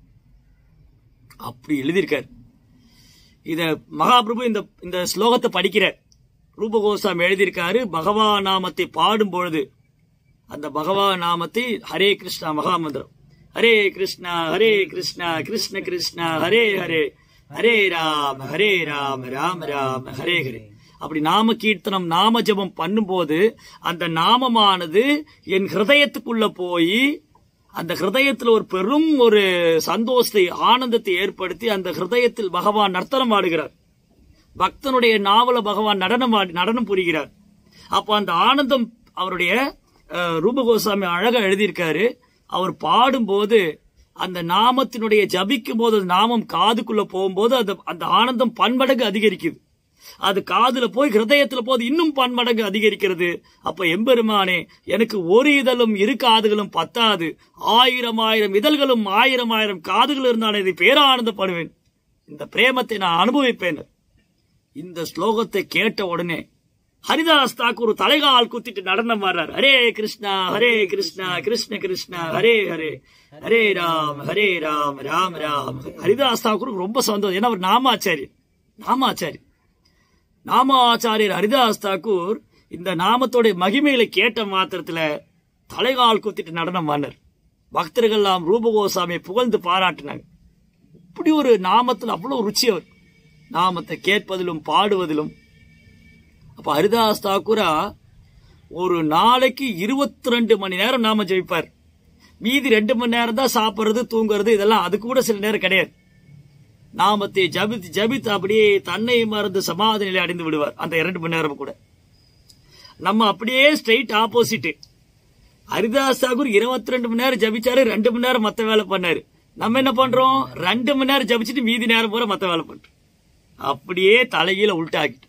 அப்படி எழுதியிருக்கார் இத மகாபிரபு இந்த இந்த ஸ்லோகத்தை படிக்கிற ரூபகோசாமி எழுதியிருக்காரு பகவான் நாமத்தை பாடும் பொழுது அந்த பகவான் நாமத்தை ஹரே கிருஷ்ணா மகாமந்திரம் ஹரே கிருஷ்ணா ஹரே கிருஷ்ணா கிருஷ்ண கிருஷ்ணா ஹரே ஹரே ஹரே ராம ஹரே ராம ராம ராம ஹரே ஹரே அப்படி நாம கீர்த்தனம் நாம ஜெபம் பண்ணும்போது அந்த நாமமானது என் ஹிருதயத்துக்குள்ள போய் அந்த ஹிருதயத்தில் ஒரு பெரும் ஒரு சந்தோஷத்தை ஆனந்தத்தை ஏற்படுத்தி அந்த ஹிருதயத்தில் பகவான் நர்த்தனம் ஆடுகிறார் பக்தனுடைய நாவல பகவான் நடனம் ஆடி- நடனம் புரிகிறார் அப்ப அந்த ஆனந்தம் அவருடைய அஹ், ரூபகோசாமி அழகா எழுதியிருக்காரு அவர் பாடும்போது அந்த நாமத்தினுடைய ஜபிக்கும் போது அந்த நாமம் காதுக்குள்ள போகும்போது அந்த அந்த ஆனந்தம் பன்மடங்கு அதிகரிக்குது அது காதுல போய் ஹிருதயத்துல போது இன்னும் பன்மடங்கு அதிகரிக்கிறது அப்ப எம்பெருமானே எனக்கு ஒரு இதழும் இரு காதுகளும் பத்தாது ஆயிரம் ஆயிரம் இதழ்களும் ஆயிரம் ஆயிரம் காதுகள் இருந்தால் இதை பேரானந்தப்படுவேன் இந்த பிரேமத்தை நான் அனுபவிப்பேன் இந்த ஸ்லோகத்தை கேட்ட உடனே ஹரிதாஸ் தாக்கூர் தலைகால் குத்திட்டு நடனம் வர்றார் ஹரே கிருஷ்ணா ஹரே கிருஷ்ணா கிருஷ்ண கிருஷ்ணா ஹரே ஹரே ஹரே ராம் ஹரே ராம் ராம் ராம் ஹரிதாஸ் தாக்கூருக்கு ரொம்ப சந்தோஷம் ஏன்னா அவர் நாமாச்சாரி நாமாச்சாரி நாமாச்சாரியர் ஹரிதாஸ் தாக்கூர் இந்த நாமத்தோட மகிமைகளை கேட்ட மாத்திரத்துல தலைகால் குத்திட்டு நடனம் ஆனார் பக்தர்கள் எல்லாம் ரூபகோசாமியை புகழ்ந்து பாராட்டினாங்க இப்படி ஒரு நாமத்தில் அவ்வளவு ருச்சி அவர் நாமத்தை கேட்பதிலும் பாடுவதிலும் அப்ப ஹரிதாஸ் தாக்கூரா ஒரு நாளைக்கு இருபத்தி ரெண்டு மணி நேரம் நாம ஜெயிப்பார் மீதி ரெண்டு மணி நேரம் தான் சாப்பிடுறது தூங்குறது இதெல்லாம் அது கூட சில நேரம் கிடையாது நாமத்தை ஜபித்து ஜபித்து அப்படியே தன்னை மறந்து சமாதி நிலை அடைந்து விடுவார் அந்த இரண்டு மணி நேரம் கூட நம்ம அப்படியே ஸ்ட்ரைட் ஆப்போசிட் ஹரிதாஸ் தாக்கூர் இருபத்தி ரெண்டு மணி நேரம் ஜபிச்சாரு ரெண்டு மணி நேரம் மத்த வேலை பண்ணாரு நம்ம என்ன பண்றோம் ரெண்டு மணி நேரம் ஜபிச்சுட்டு மீதி நேரம் பூரா மத்த வேலை பண்றோம் அப்படியே தலைகீழ உள்டாக்கிட்டு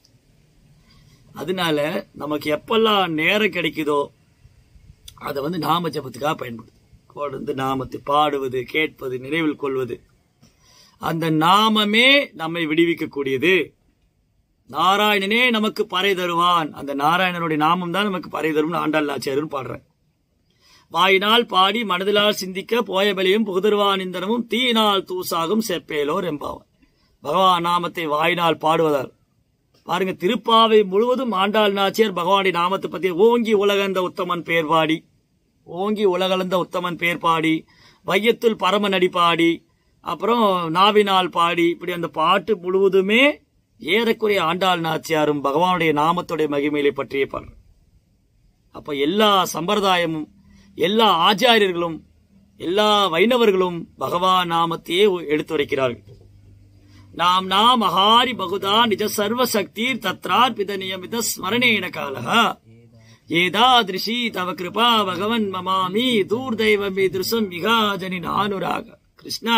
அதனால நமக்கு எப்பெல்லாம் நேரம் கிடைக்குதோ அதை வந்து நாம ஜபத்துக்காக பயன்படுது வந்து நாமத்தை பாடுவது கேட்பது நினைவில் கொள்வது அந்த நாமமே நம்மை விடுவிக்கக்கூடியது நாராயணனே நமக்கு பறை தருவான் அந்த நாராயணனுடைய நாமம் தான் நமக்கு பறை தரும்னு ஆண்டாள் ஆச்சாரியர் பாடுறேன் வாயினால் பாடி மனதிலால் சிந்திக்க போய பலியும் புகுதருவான் இந்தனமும் தீயினால் தூசாகும் செப்பேலோர் என்பாவன் பகவான் நாமத்தை வாயினால் பாடுவதால் பாருங்க திருப்பாவை முழுவதும் ஆண்டாள் நாச்சியார் பகவானுடைய நாமத்தை பத்தி ஓங்கி உலகந்த உத்தமன் பேர் பாடி ஓங்கி உலகளந்த உத்தமன் பேர் பாடி வையத்துள் பரம நடி பாடி அப்புறம் நாவினால் பாடி இப்படி அந்த பாட்டு முழுவதுமே ஏறக்குறைய ஆண்டாள் நாச்சியாரும் பகவானுடைய நாமத்துடைய மகிமையை பற்றிய பாடுற அப்ப எல்லா சம்பிரதாயமும் எல்லா ஆச்சாரியர்களும் எல்லா வைணவர்களும் பகவான் நாமத்தையே எடுத்துரைக்கிறார்கள் நாம் நாம் அகாரி பகுதா நிஜ சர்வ சக்திர் தத்ரார்பித நியமித ஸ்மரணேன காலஹா ஏதாதிருஷி தவ கிருபா பகவன் மமாமி தூர்தைவமி திருசம் மிகாஜனி நானுராக கிருஷ்ணா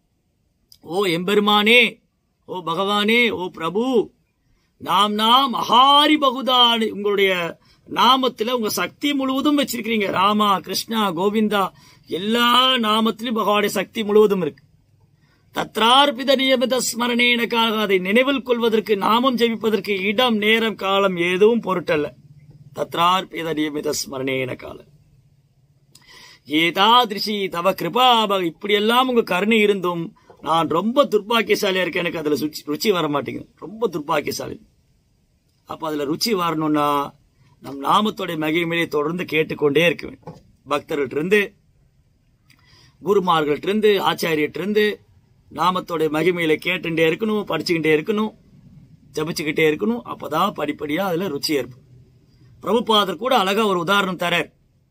ஓ எம்பெருமானே ஓ பகவானே ஓ பிரபு நாம் நாம் அகாரி பகுதான் உங்களுடைய நாமத்துல உங்க சக்தி முழுவதும் வச்சிருக்கிறீங்க ராமா கிருஷ்ணா கோவிந்தா எல்லா நாமத்திலும் பகவானுடைய சக்தி முழுவதும் இருக்கு தத்ரார்பித நியமித ஸ்மரணேனக்காக அதை நினைவில் கொள்வதற்கு நாமம் ஜெபிப்பதற்கு இடம் நேரம் காலம் எதுவும் பொருட்டல்ல தத்ரார்பித நியமித ஸ்மரணேன காலம் ஏதாதிருஷி தவ கிருபா இப்படி எல்லாம் உங்க கருணை இருந்தும் நான் ரொம்ப துர்பாக்கியசாலியா இருக்கேன் எனக்கு அதுல ருச்சி ருச்சி வர மாட்டேங்குது ரொம்ப துர்பாக்கியசாலி அப்ப அதுல ருச்சி வரணும்னா நம் நாமத்தோடைய மகிமையை தொடர்ந்து கேட்டுக்கொண்டே இருக்க வேண்டும் பக்தர்கள்ட்ட இருந்து குருமார்கள்ட்ட இருந்து ஆச்சாரியர்கிட்ட இருந்து நாமத்தோடைய மகிமையில கேட்டுட்டே இருக்கணும் படிச்சுக்கிட்டே இருக்கணும் ஜபிச்சுக்கிட்டே இருக்கணும் அப்பதான் படிப்படியா அதுல ருச்சி ஏற்படும் பிரபுபாதர் கூட அழகா ஒரு உதாரணம் தரார்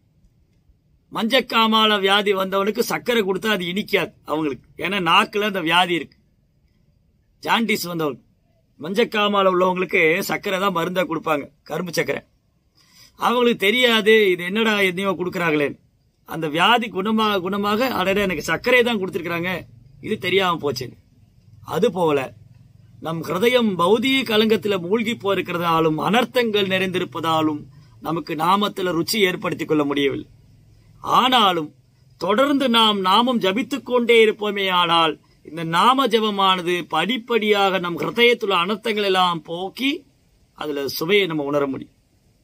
மஞ்சக்காமால வியாதி வந்தவனுக்கு சர்க்கரை கொடுத்தா அது இனிக்காது அவங்களுக்கு ஏன்னா நாக்குல அந்த வியாதி இருக்கு ஜாண்டிஸ் வந்தவங்க மஞ்சக்காமால உள்ளவங்களுக்கு சர்க்கரை தான் மருந்தா கொடுப்பாங்க கரும்பு சர்க்கரை அவங்களுக்கு தெரியாது இது என்னடா எதையோ கொடுக்குறாங்களேன்னு அந்த வியாதி குணமாக குணமாக அடடே எனக்கு சர்க்கரை தான் கொடுத்துருக்காங்க இது தெரியாம போச்சு அது போல நம் ஹிருதயம் பௌதீக கலங்கத்தில் மூழ்கி போயிருக்கிறதாலும் அனர்த்தங்கள் நிறைந்திருப்பதாலும் நமக்கு நாமத்தில் ருச்சி ஏற்படுத்திக் கொள்ள முடியவில்லை ஆனாலும் தொடர்ந்து நாம் நாமம் ஜபித்துக் கொண்டே இருப்போமே ஆனால் இந்த நாம ஜபமானது படிப்படியாக நம் ஹிருதயத்துள்ள அனர்த்தங்கள் எல்லாம் போக்கி அதுல சுவையை நம்ம உணர முடியும்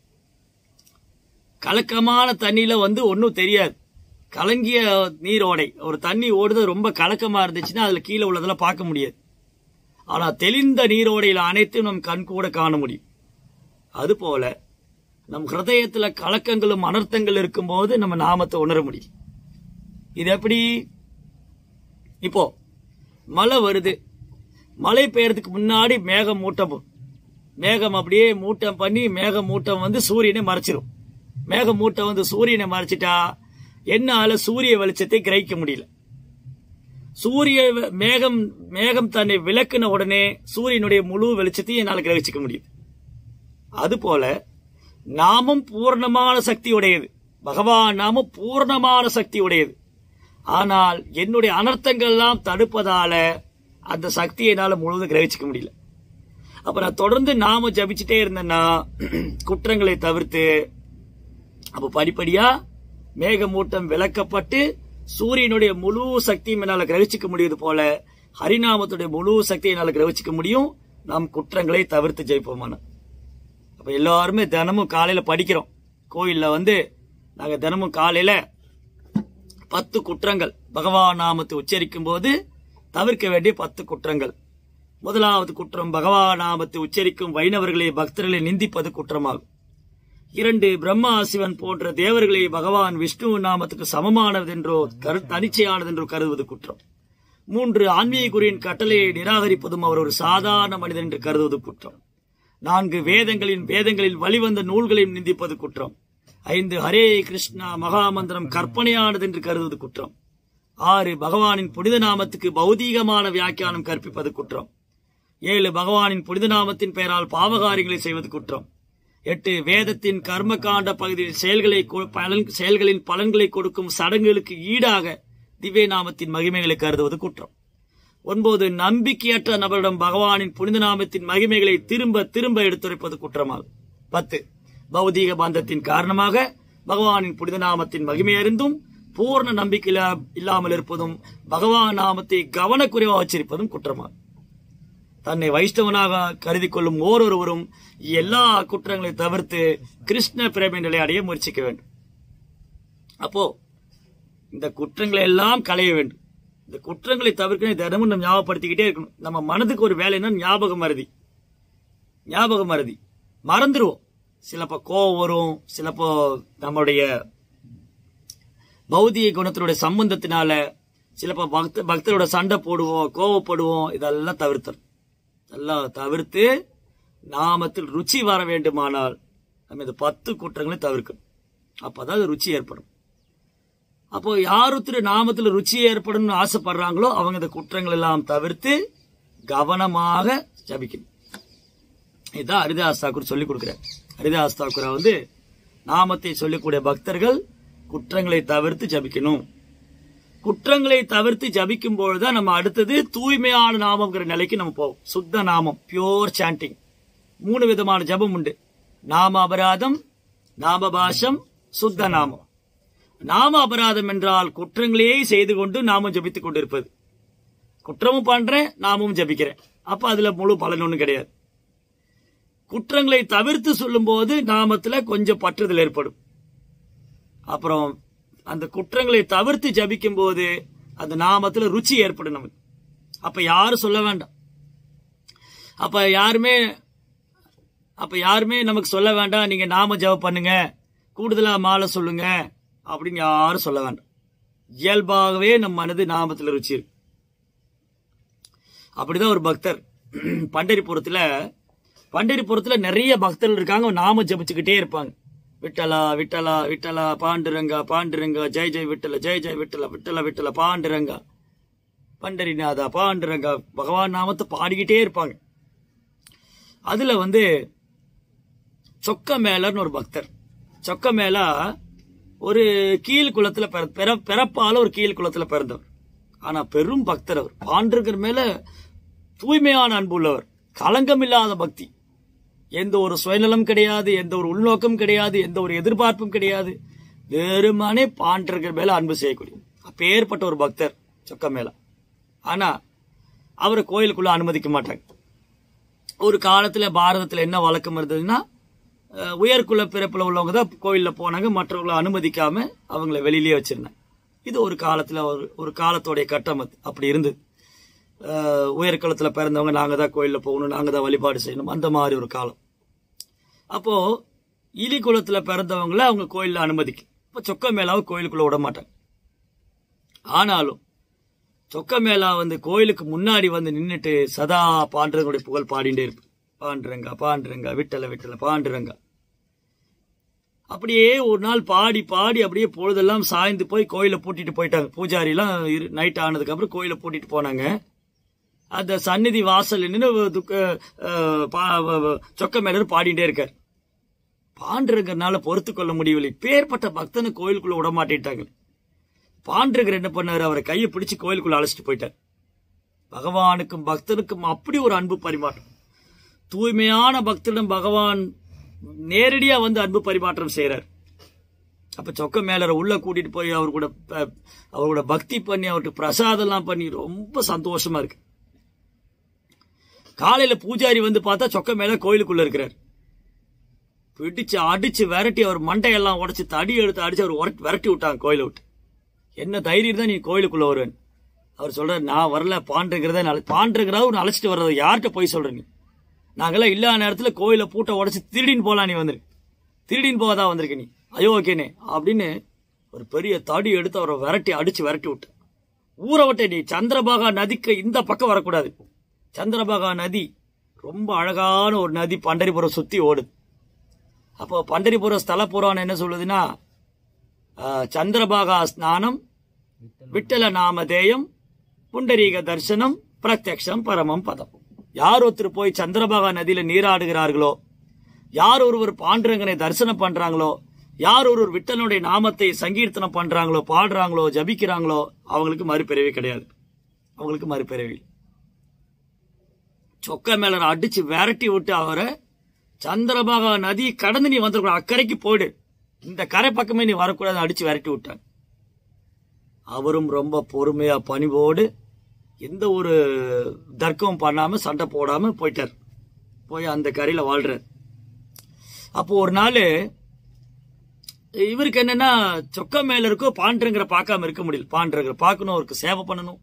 கலக்கமான தண்ணியில வந்து ஒன்றும் தெரியாது கலங்கிய நீரோடை ஒரு தண்ணி ஓடுது ரொம்ப கலக்கமா இருந்துச்சுன்னா அதுல கீழே உள்ளதெல்லாம் பார்க்க முடியாது ஆனா தெளிந்த நீரோடையில் அனைத்தும் நம் கண் கூட காண முடியும் அதுபோல நம் ஹிருதயத்துல கலக்கங்களும் அனர்த்தங்கள் இருக்கும்போது நம்ம நாமத்தை உணர முடியும் இது எப்படி இப்போ மழை வருது மழை பெய்யறதுக்கு முன்னாடி மேகம் மூட்டம் மேகம் அப்படியே மூட்டம் பண்ணி மேக மூட்டம் வந்து சூரியனை மறைச்சிரும் மேக மூட்டம் வந்து சூரியனை மறைச்சிட்டா என்னால சூரிய வெளிச்சத்தை கிரகிக்க முடியல சூரிய வெ- மேகம் மேகம் தன்னை விளக்குன உடனே சூரியனுடைய முழு வெளிச்சத்தையும் என்னால் கிரகிச்சிக்க முடியும் அதுபோல நாமம் பூர்ணமான சக்தி உடையது பகவான் நாமம் பூர்ணமான சக்தி உடையது ஆனால் என்னுடைய அனர்த்தங்கள் எல்லாம் தடுப்பதால அந்த சக்தியை என்னால முழுவதும் கிரகிச்சிக்க முடியல அப்ப நான் தொடர்ந்து நாம ஜபிச்சுட்டே இருந்தேன்னா குற்றங்களை தவிர்த்து அப்ப படிப்படியா மேகமூட்டம் விளக்கப்பட்டு சூரியனுடைய முழு சக்தியும் என்னால கிரகிச்சிக்க முடியுது போல ஹரிநாமத்துடைய முழு சக்தியை என்னால கிரகிச்சிக்க முடியும் நாம் குற்றங்களை தவிர்த்து ஜெயிப்போமான அப்ப எல்லாருமே தினமும் காலையில படிக்கிறோம் கோயில்ல வந்து நாங்க தினமும் காலையில பத்து குற்றங்கள் பகவான் நாமத்தை உச்சரிக்கும் போது தவிர்க்க வேண்டிய பத்து குற்றங்கள் முதலாவது குற்றம் பகவான் நாமத்தை உச்சரிக்கும் வைணவர்களை பக்தர்களை நிந்திப்பது குற்றமாகும் இரண்டு பிரம்மா சிவன் போன்ற தேவர்களை பகவான் விஷ்ணு நாமத்துக்கு சமமானதென்றோ கரு தனிச்சையானதென்றோ கருதுவது குற்றம் மூன்று ஆன்மீக குருவின் கட்டளையை நிராகரிப்பதும் அவர் ஒரு சாதாரண மனிதன் என்று கருதுவது குற்றம் நான்கு வேதங்களின் வேதங்களில் வழிவந்த நூல்களையும் நிந்திப்பது குற்றம் ஐந்து ஹரே கிருஷ்ணா மகாமந்திரம் கற்பனையானது என்று கருதுவது குற்றம் ஆறு பகவானின் புனித நாமத்துக்கு பௌதீகமான வியாக்கியானம் கற்பிப்பது குற்றம் ஏழு பகவானின் புனித நாமத்தின் பெயரால் பாவகாரியங்களை செய்வது குற்றம் எட்டு வேதத்தின் கர்ம காண்ட பகுதியில் செயல்களை கொ- பலன் செயல்களின் பலன்களை கொடுக்கும் சடங்குகளுக்கு ஈடாக திவ்ய நாமத்தின் மகிமைகளை கருதுவது குற்றம் ஒன்பது நம்பிக்கையற்ற நபரிடம் பகவானின் புனித நாமத்தின் மகிமைகளை திரும்ப திரும்ப எடுத்துரைப்பது குற்றமாகும் பத்து பௌதீக பந்தத்தின் காரணமாக பகவானின் புனித நாமத்தின் மகிமை அறிந்தும் பூர்ண நம்பிக்கை இல்லா- இல்லாமல் இருப்பதும் பகவான் நாமத்தை கவனக்குறைவாக வச்சிருப்பதும் குற்றமாகும் தன்னை வைஷ்ணவனாக கருதி கொள்ளும் ஓரொருவரும் எல்லா குற்றங்களை தவிர்த்து கிருஷ்ண பிரேம நிலை அடைய முயற்சிக்க வேண்டும் அப்போ இந்த குற்றங்களை எல்லாம் களைய வேண்டும் இந்த குற்றங்களை தவிர்க்க தினமும் நம்ம ஞாபகப்படுத்திக்கிட்டே இருக்கணும் நம்ம மனதுக்கு ஒரு வேலைன்னா ஞாபகம் மறதி ஞாபகம் மறதி மறந்துருவோம் சிலப்போ கோவம் வரும் சிலப்போ நம்மளுடைய பௌதிக குணத்தினுடைய சம்பந்தத்தினால சிலப்போ பக்த பக்தரோட சண்டை போடுவோம் கோவப்படுவோம் இதெல்லாம் தவிர்த்தணும் எல்லாம் தவிர்த்து நாமத்தில் ருச்சி வர வேண்டுமானால் நம்ம இந்த பத்து குற்றங்களை தவிர்க்கணும் அப்பதான் அது ருச்சி ஏற்படும் அப்போ யார் ஒருத்தர் நாமத்தில் ருச்சி ஏற்படணும்னு ஆசைப்படுறாங்களோ அவங்க இந்த குற்றங்கள் எல்லாம் தவிர்த்து கவனமாக ஜபிக்கணும் இதுதான் ஹரிதாஸ் தாக்கூர் சொல்லிக் கொடுக்கிறார் ஹரிதாஸ் தாக்கூரை வந்து நாமத்தை சொல்லக்கூடிய பக்தர்கள் குற்றங்களை தவிர்த்து ஜபிக்கணும் குற்றங்களை தவிர்த்து ஜபிக்கும் பொழுதுதான் நம்ம அடுத்தது தூய்மையான நாமம்ங்கிற நிலைக்கு நம்ம போவோம் சுத்த நாமம் பியோர் சாண்டிங் மூணு விதமான ஜபம் உண்டு நாம அபராதம் நாமபாஷம் சுத்த நாமம் நாம அபராதம் என்றால் குற்றங்களையே செய்து கொண்டு நாமம் ஜபித்துக் கொண்டிருப்பது குற்றமும் பண்றேன் நாமும் ஜபிக்கிறேன் அப்ப அதுல முழு பலன் ஒண்ணும் கிடையாது குற்றங்களை தவிர்த்து சொல்லும்போது நாமத்துல கொஞ்சம் பற்றுதல் ஏற்படும் அப்புறம் அந்த குற்றங்களை தவிர்த்து ஜபிக்கும் போது அந்த நாமத்துல ருச்சி ஏற்படும் நமக்கு அப்ப யாரும் சொல்ல வேண்டாம் அப்ப யாருமே அப்ப யாருமே நமக்கு சொல்ல வேண்டாம் நீங்க நாம ஜெபம் பண்ணுங்க கூடுதலா மாலை சொல்லுங்க அப்படின்னு யாரும் சொல்ல வேண்டாம் இயல்பாகவே நம் மனது நாமத்துல ருச்சி இருக்கு அப்படிதான் ஒரு பக்தர் பண்டரிபுரத்துல பண்டரிபுரத்துல நிறைய பக்தர்கள் இருக்காங்க நாம ஜபிச்சுக்கிட்டே இருப்பாங்க விட்டலா விட்டலா விட்டலா பாண்டுரங்கா பாண்டுரங்கா ஜெய் ஜெய் விட்டல ஜெய் ஜெய் விட்டல விட்டல விட்டல பாண்டுரங்கா பண்டரிநாதா பாண்டுரங்கா பகவான் நாமத்தை பாடிக்கிட்டே இருப்பாங்க அதுல வந்து சொக்க மேலர்னு ஒரு பக்தர் சொக்க மேலா ஒரு கீழ் குலத்துல பிற- பிற- பிறப்பால ஒரு கீழ் குலத்துல பிறந்தவர் ஆனா பெரும் பக்தர் அவர் பாண்டிருக்கிற மேல தூய்மையான அன்பு உள்ளவர் களங்கமில்லாத பக்தி எந்த ஒரு சுயநலம் கிடையாது எந்த ஒரு உள்நோக்கம் கிடையாது எந்த ஒரு எதிர்பார்ப்பும் கிடையாது வெறுமனே பாண்டிருக்கிற மேல அன்பு செய்யக்கூடிய அப்பேற்பட்ட ஒரு பக்தர் சொக்க மேல ஆனா அவரை கோயிலுக்குள்ள அனுமதிக்க மாட்டாங்க ஒரு காலத்துல பாரதத்துல என்ன வழக்கம் இருந்ததுன்னா அஹ், உயர்குல பிறப்புல உள்ளவங்க தான் கோயில்ல போனாங்க மற்றவங்களை அனுமதிக்காம அவங்கள வெளியிலேயே வச்சிருந்தாங்க இது ஒரு காலத்துல ஒரு ஒரு காலத்தோடைய கட்டம் அது. அப்படி இருந்தது அஹ், உயர்குலத்துல பிறந்தவங்க நாங்க தான் கோயில்ல போகணும் நாங்க தான் வழிபாடு செய்யணும் அந்த மாதிரி ஒரு காலம் அப்போ இலி குலத்துல பிறந்தவங்கள அவங்க கோயில்ல அனுமதிக்கு இப்போ சொக்க மேலாவை கோயிலுக்குள்ள விட மாட்டாங்க ஆனாலும் சொக்க மேலா வந்து கோயிலுக்கு முன்னாடி வந்து நின்னுட்டு சதா பாண்டுரங்களுடைய புகழ் பாடிண்டே இருப்பு பாண்டுரங்கா பாண்டுரங்கா விட்டல விட்டல பாண்டுரங்கா அப்படியே ஒரு நாள் பாடி பாடி அப்படியே பொழுதெல்லாம் சாய்ந்து போய் கோயிலை பூட்டிட்டு போயிட்டாங்க பூஜாரி எல்லாம் நைட் ஆனதுக்கு அப்புறம் கோயிலை பூட்டிட்டு போனாங்க அந்த சந்நிதி வாசல் நின்று துக்க அஹ், பா- வ- வ- சொக்க மேலர் பாடிட்டே இருக்கார் பாண்டுரங்கனால பொறுத்து கொள்ள முடியவில்லை பேர்பட்ட பக்தனை கோயிலுக்குள்ள விட மாட்டேட்டாங்க பாண்டகர் என்ன பண்ணாரு அவரை கையை பிடிச்சு கோயிலுக்குள்ள அழைச்சிட்டு போயிட்டார் பகவானுக்கும் பக்தனுக்கும் அப்படி ஒரு அன்பு பரிமாற்றம் தூய்மையான பக்தனிடம் பகவான் நேரடியா வந்து அன்பு பரிமாற்றம் செய்யறார் அப்ப சொக்க மேலரை உள்ள கூட்டிட்டு போய் அவர் கூட ப- அவர் கூட பக்தி பண்ணி அவருக்கு பிரசாதம் எல்லாம் பண்ணி ரொம்ப சந்தோஷமா இருக்கு காலையில பூஜாரி வந்து பார்த்தா சொக்க மேல கோயிலுக்குள்ள இருக்கிறார் பிடிச்சு அடிச்சு விரட்டி அவர் மண்டையெல்லாம் உடைச்சு தடி எடுத்து அடிச்சு அவர் உரட்டி- விரட்டி விட்டாங்க கோயிலை விட்டு என்ன தைரியம் தான் நீ கோயிலுக்குள்ள வருவேன் அவர் சொல்றாரு நான் வரல பாண்டுங்கிறத பாண்டுங்கிறத உன்னை அழைச்சிட்டு வர்றது யார்கிட்ட போய் சொல்ற நீ நாங்கெல்லாம் இல்லாத நேரத்துல கோயிலை பூட்டை உடைச்சு திருடின்னு போலாம் நீ வந்துரு திருடின்னு போகதா வந்திருக்க நீ ஐயோ ஓகேனே அப்படின்னு ஒரு பெரிய தடி எடுத்து அவரை விரட்டி அடிச்சு விரட்டி விட்டு ஊரை விட்ட நீ சந்திரபாகா நதிக்கு இந்த பக்கம் வரக்கூடாது சந்திரபாகா நதி ரொம்ப அழகான ஒரு நதி பண்டரிபுரம் சுத்தி ஓடுது அப்போ பண்டரிபுரம் ஸ்தல புராணம் என்ன சொல்லுதுன்னா ஆஹ், சந்திரபாகா ஸ்நானம் விட்டல நாமதேயம் புண்டரீக தரிசனம் பிரத்யக்ஷம் பரமம் பதம் யார் ஒருத்தர் போய் சந்திரபாகா நதியில நீராடுகிறார்களோ யார் ஒருவர் பாண்டுரங்கனை தரிசனம் பண்றாங்களோ யார் ஒருவர் விட்டனுடைய நாமத்தை சங்கீர்த்தனம் பண்றாங்களோ பாடுறாங்களோ ஜபிக்கிறாங்களோ அவங்களுக்கு மறுபிறவி கிடையாது அவங்களுக்கு மறுபிறவி இல்லை. சொக்க மேலரை அடிச்சு விரட்டி விட்டு அவரை சந்திரபாகா நதி கடந்து நீ வந்துருக்கூடாது அக்கறைக்கு போயிடு இந்த கரை பக்கமே நீ வரக்கூடாது அடிச்சு விரட்டி விட்டாங்க அவரும் ரொம்ப பொறுமையா பணிவோடு எந்த ஒரு தர்க்கமும் பண்ணாம சண்டை போடாம போயிட்டார் போய் அந்த கரையில வாழ்றார் அப்போ ஒரு நாள் இவருக்கு என்னன்னா சொக்க மேல இருக்கோ பாண்டுங்கிற பார்க்காம இருக்க முடியல பாண்டுங்கிற பார்க்கணும் அவருக்கு சேவை பண்ணணும்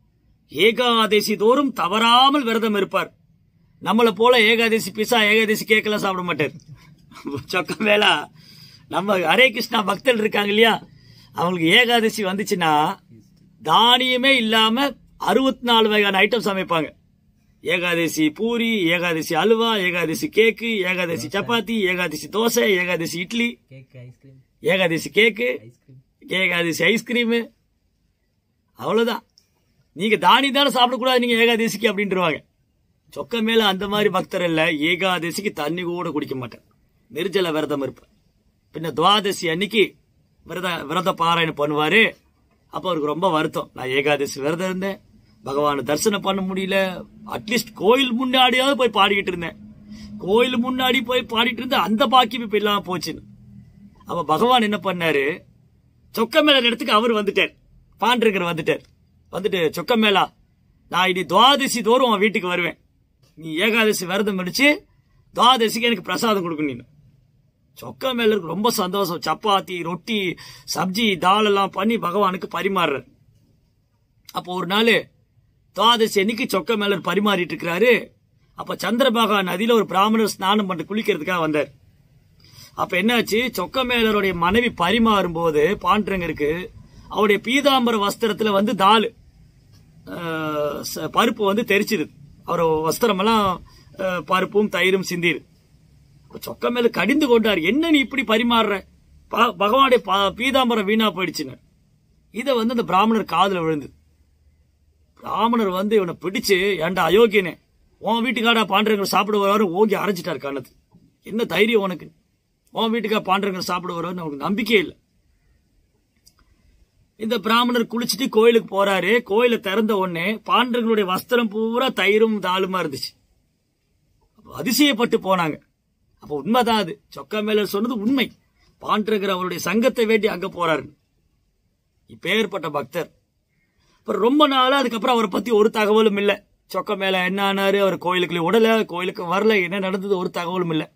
ஏகாதசி தோறும் தவறாமல் விரதம் இருப்பார் நம்மளை போல ஏகாதசி பிசா ஏகாதசி கேக்கெல்லாம் சாப்பிட மாட்டார் சொக்க மேலா நம்ம ஹரே கிருஷ்ணா பக்தர்கள் இருக்காங்க இல்லையா அவங்களுக்கு ஏகாதசி வந்துச்சுன்னா தானியமே இல்லாம அறுபத்தி நாலு வகையான ஐட்டம் சமைப்பாங்க Ekadasi puri Ekadasi halwa Ekadasi cake Ekadasi chapati Ekadasi dosa Ekadasi idli cake ice cream Ekadasi cake ice cream Ekadasi ice cream அவ்வளவுதான் நீங்க தானி தானே சாப்பிடக்கூடாது நீங்க ஏகாதசிக்கு அப்படின்றவாங்க சொக்க மேல அந்த மாதிரி பக்தர் இல்ல ஏகாதசிக்கு தண்ணி கூட குடிக்க மாட்டேன் நிர்ஜல விரதம் இருப்பேன் பின்ன துவாதசி அன்னைக்கு விரத விரத பாராயணம் பண்ணுவாரு அப்ப அவருக்கு ரொம்ப வருத்தம் நான் ஏகாதசி விரதம் இருந்தேன் பகவானை தரிசனம் பண்ண முடியல அட்லீஸ்ட் கோயில் முன்னாடியாவது போய் பாடிக்கிட்டு இருந்தேன் கோயில் முன்னாடி போய் பாடிட்டு இருந்தேன் அந்த பாக்கியம் இப்ப இல்லாம போச்சுன்னு அப்ப பகவான் என்ன பண்ணாரு சொக்க மேல இடத்துக்கு அவர் வந்துட்டார் பாண்டிருக்கிற வந்துட்டார் வந்துட்டு சொக்க மேலா நான் இனி துவாதசி தோறும் உன் வீட்டுக்கு வருவேன் நீ ஏகாதசி விரதம் முடிச்சு துவாதசிக்கு எனக்கு பிரசாதம் கொடுக்கணும் நீ சொக்க மேலருக்கு ரொம்ப சந்தோஷம் சப்பாத்தி ரொட்டி சப்ஜி தால் எல்லாம் பண்ணி பகவானுக்கு பரிமாறுறார் அப்போ ஒரு நாள் துவாதசி அன்னைக்கு சொக்க மேலர் பரிமாறிட்டு இருக்கிறாரு அப்ப சந்திரபாகா நதியில ஒரு பிராமணர் ஸ்நானம் பண்ணி குளிக்கிறதுக்காக வந்தார் அப்ப என்னாச்சு சொக்க மேலருடைய மனைவி பரிமாறும் போது பாண்டரங்கருக்கு அவருடைய பீதாம்பர வஸ்திரத்துல வந்து தால் அஹ், ச- பருப்பு வந்து தெரிச்சிருது அவர் வஸ்திரமெல்லாம் அஹ், பருப்பும் தயிரும் சிந்திரு அப்ப சொக்க மேல கடிந்து கொண்டார் என்ன நீ இப்படி பரிமாறுற ப- பகவானுடைய ப- பீதாம்பரம் வீணா போயிடுச்சுன்னு இதை வந்து அந்த பிராமணர் காதுல விழுந்து பிராமணர் வந்து இவனை பிடிச்சு ஏன்டா அயோக்கியனே உன் வீட்டுக்காரா பாண்டவங்க சாப்பிட வராரு ஓங்கி அரைஞ்சிட்டார் கண்ணத்து என்ன தைரியம் உனக்கு உன் வீட்டுக்கா பாண்டரங்க சாப்பிட வருவான்னு அவனுக்கு நம்பிக்கையே இல்லை இந்த பிராமணர் குளிச்சுட்டு கோயிலுக்கு போறாரு கோயில திறந்த உடனே பாண்டவர்களுடைய வஸ்திரம் பூரா தயிரும் தாளுமா இருந்துச்சு அப்ப அதிசயப்பட்டு போனாங்க அப்ப உண்மைதான் அது சொக்கா மேல சொன்னது உண்மை பாண்டரகர் அவருடைய சங்கத்தை வேண்டி அங்க போறாரு இப்பேற்பட்ட பக்தர் இப்ப ரொம்ப நாளா அதுக்கப்புறம் அவரை பத்தி ஒரு தகவலும் இல்ல சொக்க மேல என்ன ஆனாரு அவர் கோயிலுக்குள்ள உடல கோயிலுக்கு வரல என்ன நடந்தது ஒரு தகவலும் இல்ல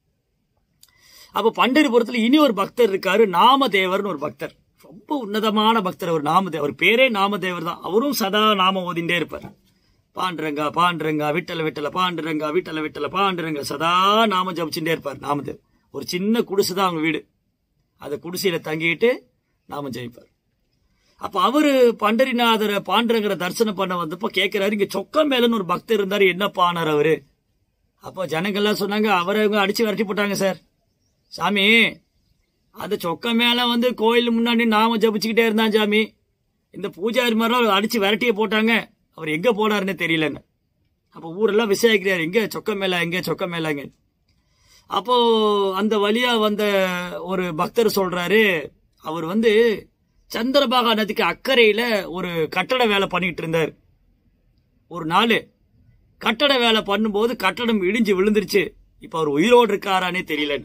அப்ப பண்டரிபுரத்துல இனி ஒரு பக்தர் இருக்காரு நாமதேவர்னு ஒரு பக்தர் ரொம்ப உன்னதமான பக்தர் அவர் நாமதேவர் அவர் பேரே நாமதேவர் தான் அவரும் சதா நாம ஓதிண்டே இருப்பார் பாண்டுரங்கா பாண்டுரங்கா விட்டல விட்டல பாண்டுரங்கா விட்டல விட்டல பாண்டுரங்கா சதா நாம ஜபிச்சுட்டே இருப்பார் நாமதேவ் ஒரு சின்ன குடிசை தான் அவங்க வீடு அந்த குடிசையில தங்கிட்டு நாம ஜெயிப்பார் அப்ப அவரு பண்டரிநாதரை பாண்டுரங்கரை தரிசனம் பண்ண வந்தப்போ கேட்கிறாரு இங்க சொக்க மேலன்னு ஒரு பக்தர் இருந்தாரு என்ன பானார் அவரு அப்போ ஜனங்கள்லாம் சொன்னாங்க அவரை இவங்க அடிச்சு விரட்டி போட்டாங்க சார் சாமி அந்த சொக்க மேல வந்து கோயில் முன்னாடி நாம ஜபிச்சுக்கிட்டே இருந்தான் சாமி இந்த பூஜாரி மாதிரிலாம் அடிச்சு விரட்டியே போட்டாங்க அவர் எங்க போனாருன்னு தெரியலன்னு அப்போ ஊரெல்லாம் விசாரிக்கிறாரு எங்க சொக்க மேல எங்க சொக்க மேலங்க அப்போ அந்த வழியா வந்த ஒரு பக்தர் சொல்றாரு அவர் வந்து சந்திரபாகா நதிக்கு அக்கறையில ஒரு கட்டட வேலை பண்ணிட்டு இருந்தார் ஒரு நாள் கட்டட வேலை பண்ணும்போது கட்டடம் இடிஞ்சு விழுந்துருச்சு இப்ப அவர் உயிரோடு இருக்காரானே தெரியலன்னு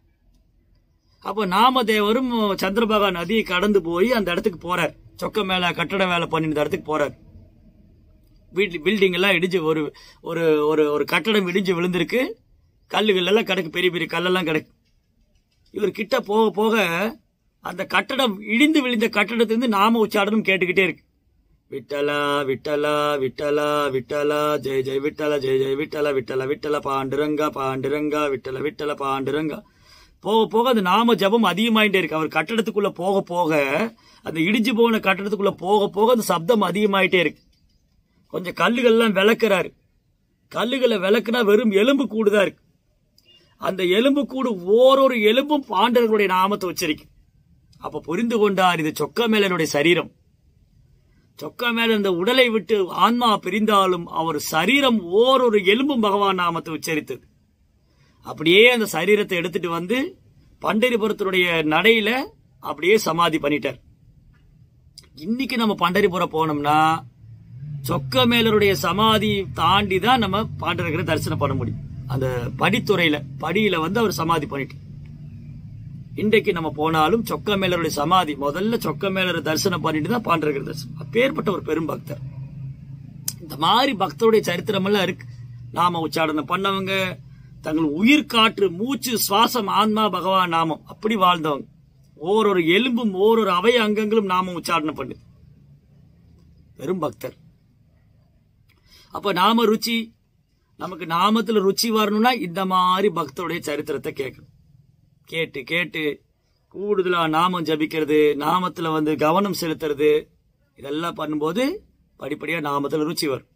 அப்ப நாமதேவரும் சந்திரபாகா நதியை கடந்து போய் அந்த இடத்துக்கு போறார் சொக்க மேல கட்டட வேலை பண்ணிருந்த இடத்துக்கு போறார் வீட்டு பில்டிங் எல்லாம் இடிஞ்சு ஒரு ஒரு ஒரு ஒரு கட்டடம் இடிஞ்சு விழுந்திருக்கு கல்லுகள் எல்லாம் கிடக்கு பெரிய பெரிய கல்லெல்லாம் கிடக்கு இவர் கிட்ட போக போக அந்த கட்டடம் இடிந்து விழுந்த கட்டடத்திலிருந்து நாம உச்சாடனம் கேட்டுக்கிட்டே இருக்கு விட்டலா விட்டலா விட்டலா விட்டலா ஜெய ஜெய விட்டல ஜெய ஜெய விட்டல விட்டல விட்டல பாண்டுரங்கா பாண்டுரங்கா விட்டல விட்டல பாண்டுரங்கா போக போக அந்த நாம ஜபம் அதிகமாயிட்டே இருக்கு அவர் கட்டடத்துக்குள்ள போக போக அந்த இடிஞ்சு போன கட்டடத்துக்குள்ள போக போக அந்த சப்தம் அதிகமாயிட்டே இருக்கு கொஞ்சம் கல்லுகள்லாம் விளக்குறாரு கல்லுகளை விளக்குனா வெறும் எலும்பு கூடுதான் இருக்கு அந்த எலும்பு கூடு ஓரொரு எலும்பும் பாண்டவர்களுடைய நாமத்தை உச்சரிக்கும் அப்ப புரிந்து கொண்டார் இது சொக்க மேலனுடைய சரீரம் சொக்க மேல இந்த உடலை விட்டு ஆன்மா பிரிந்தாலும் அவர் சரீரம் ஓரொரு எலும்பும் பகவான் நாமத்தை உச்சரித்தது அப்படியே அந்த சரீரத்தை எடுத்துட்டு வந்து பண்டரிபுரத்தினுடைய நடையில அப்படியே சமாதி பண்ணிட்டார் இன்னைக்கு நம்ம பண்டரிபுரம் போனோம்னா சொக்க மேலருடைய சமாதி தாண்டி தான் நம்ம பாண்டவர்களை தரிசனம் பண்ண முடியும் அந்த படித்துறையில படியில வந்து அவர் சமாதி பண்ணிட்டு இன்றைக்கு நம்ம போனாலும் சொக்க மேலருடைய சமாதி முதல்ல சொக்க மேலரை தரிசனம் பண்ணிட்டு தான் பாண்டவர்கள் தரிசனம் அப்பேற்பட்ட ஒரு பெரும் பக்தர் இந்த மாதிரி பக்தருடைய சரித்திரம் எல்லாம் இருக்கு நாம உச்சாடனம் பண்ணவங்க தங்கள் உயிர் காற்று மூச்சு சுவாசம் ஆன்மா பகவான் நாமம் அப்படி வாழ்ந்தவங்க ஓரொரு எலும்பும் ஓரொரு அவய அங்கங்களும் நாமம் உச்சாடனம் பண்ணுது பெரும் பக்தர் அப்ப நாம ருச்சி நமக்கு நாமத்துல ருச்சி வரணும்னா இந்த மாதிரி பக்தருடைய சரித்திரத்தை கேட்கணும் கேட்டு கேட்டு கூடுதலா நாமம் ஜபிக்கிறது நாமத்துல வந்து கவனம் செலுத்துறது இதெல்லாம் பண்ணும்போது படிப்படியா நாமத்துல ருச்சி வரும்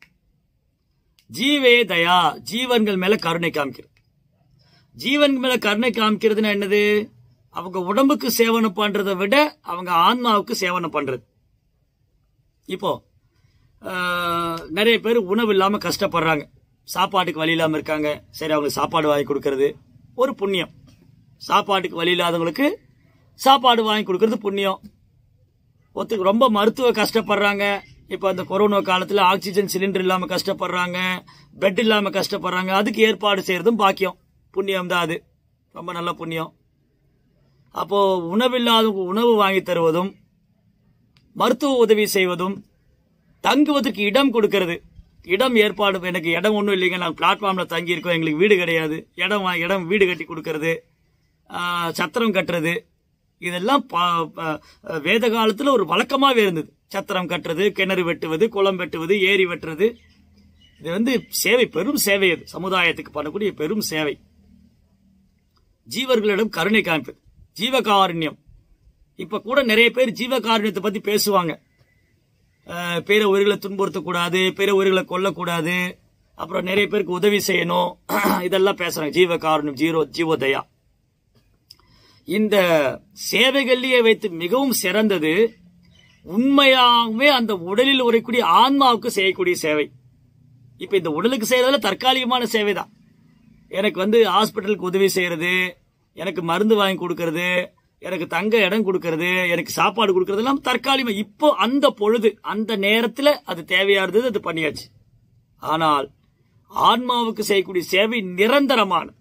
ஜீவே தயா ஜீவன்கள் மேல கருணை காமிக்கிறது ஜீவன் மேல கருணை காமிக்கிறதுனா என்னது அவங்க உடம்புக்கு சேவனம் பண்றதை விட அவங்க ஆன்மாவுக்கு சேவனம் பண்றது இப்போ ஆஹ், நிறைய பேர் உணவு இல்லாம கஷ்டப்படுறாங்க சாப்பாட்டுக்கு வழி இல்லாம இருக்காங்க சரி அவங்க சாப்பாடு வாங்கி கொடுக்கறது ஒரு புண்ணியம் சாப்பாட்டுக்கு வழி இல்லாதவங்களுக்கு சாப்பாடு வாங்கி கொடுக்கறது புண்ணியம் ஒருத்தருக்கு ரொம்ப மருத்துவ கஷ்டப்படுறாங்க இப்போ அந்த கொரோனா காலத்தில் ஆக்சிஜன் சிலிண்டர் இல்லாமல் கஷ்டப்படுறாங்க பெட் இல்லாமல் கஷ்டப்படுறாங்க அதுக்கு ஏற்பாடு செய்யறதும் பாக்கியம் புண்ணியம் தான் அது ரொம்ப நல்ல புண்ணியம் அப்போ உணவில்லாதவங்க உணவு வாங்கி தருவதும் மருத்துவ உதவி செய்வதும் தங்குவதற்கு இடம் கொடுக்கறது இடம் ஏற்பாடு எனக்கு இடம் ஒன்றும் இல்லைங்க நான் பிளாட்ஃபார்ம்ல தங்கி இருக்கோம் எங்களுக்கு வீடு கிடையாது இடம் வா- இடம் வீடு கட்டி கொடுக்கறது ஆஹ், சத்திரம் கட்டுறது இதெல்லாம் பா- ப- வேத காலத்துல ஒரு வழக்கமாவே இருந்தது சத்திரம் கட்டுறது கிணறு வெட்டுவது குளம் வெட்டுவது ஏரி வெட்டுறது இது வந்து சேவை பெரும் சேவை அது சமுதாயத்துக்கு பண்ணக்கூடிய பெரும் சேவை ஜீவர்களிடம் கருணை காமிப்பது ஜீவகாருண்யம் இப்ப கூட நிறைய பேர் ஜீவகாருண்யத்தை பத்தி பேசுவாங்க அஹ், பிற உயிர்களை துன்புறுத்தக்கூடாது பிற உயிர்களை கொல்லக்கூடாது அப்புறம் நிறைய பேருக்கு உதவி செய்யணும் இதெல்லாம் பேசுறாங்க ஜீவகாருண்யம் ஜீரோ ஜீவோதயா இந்த சேவைகள்லயே வைத்து மிகவும் சிறந்தது உண்மையாகவே அந்த உடலில் உரைக்கூடிய ஆன்மாவுக்கு செய்யக்கூடிய சேவை இப்ப இந்த உடலுக்கு செய்யறதுல தற்காலிகமான சேவை தான் எனக்கு வந்து ஹாஸ்பிட்டலுக்கு உதவி செய்யறது எனக்கு மருந்து வாங்கி கொடுக்கறது எனக்கு தங்க இடம் கொடுக்கறது எனக்கு சாப்பாடு கொடுக்கறது எல்லாம் தற்காலிகமா இப்போ அந்த பொழுது அந்த நேரத்துல அது தேவையா இருந்தது அது பண்ணியாச்சு ஆனால் ஆன்மாவுக்கு செய்யக்கூடிய சேவை நிரந்தரமானது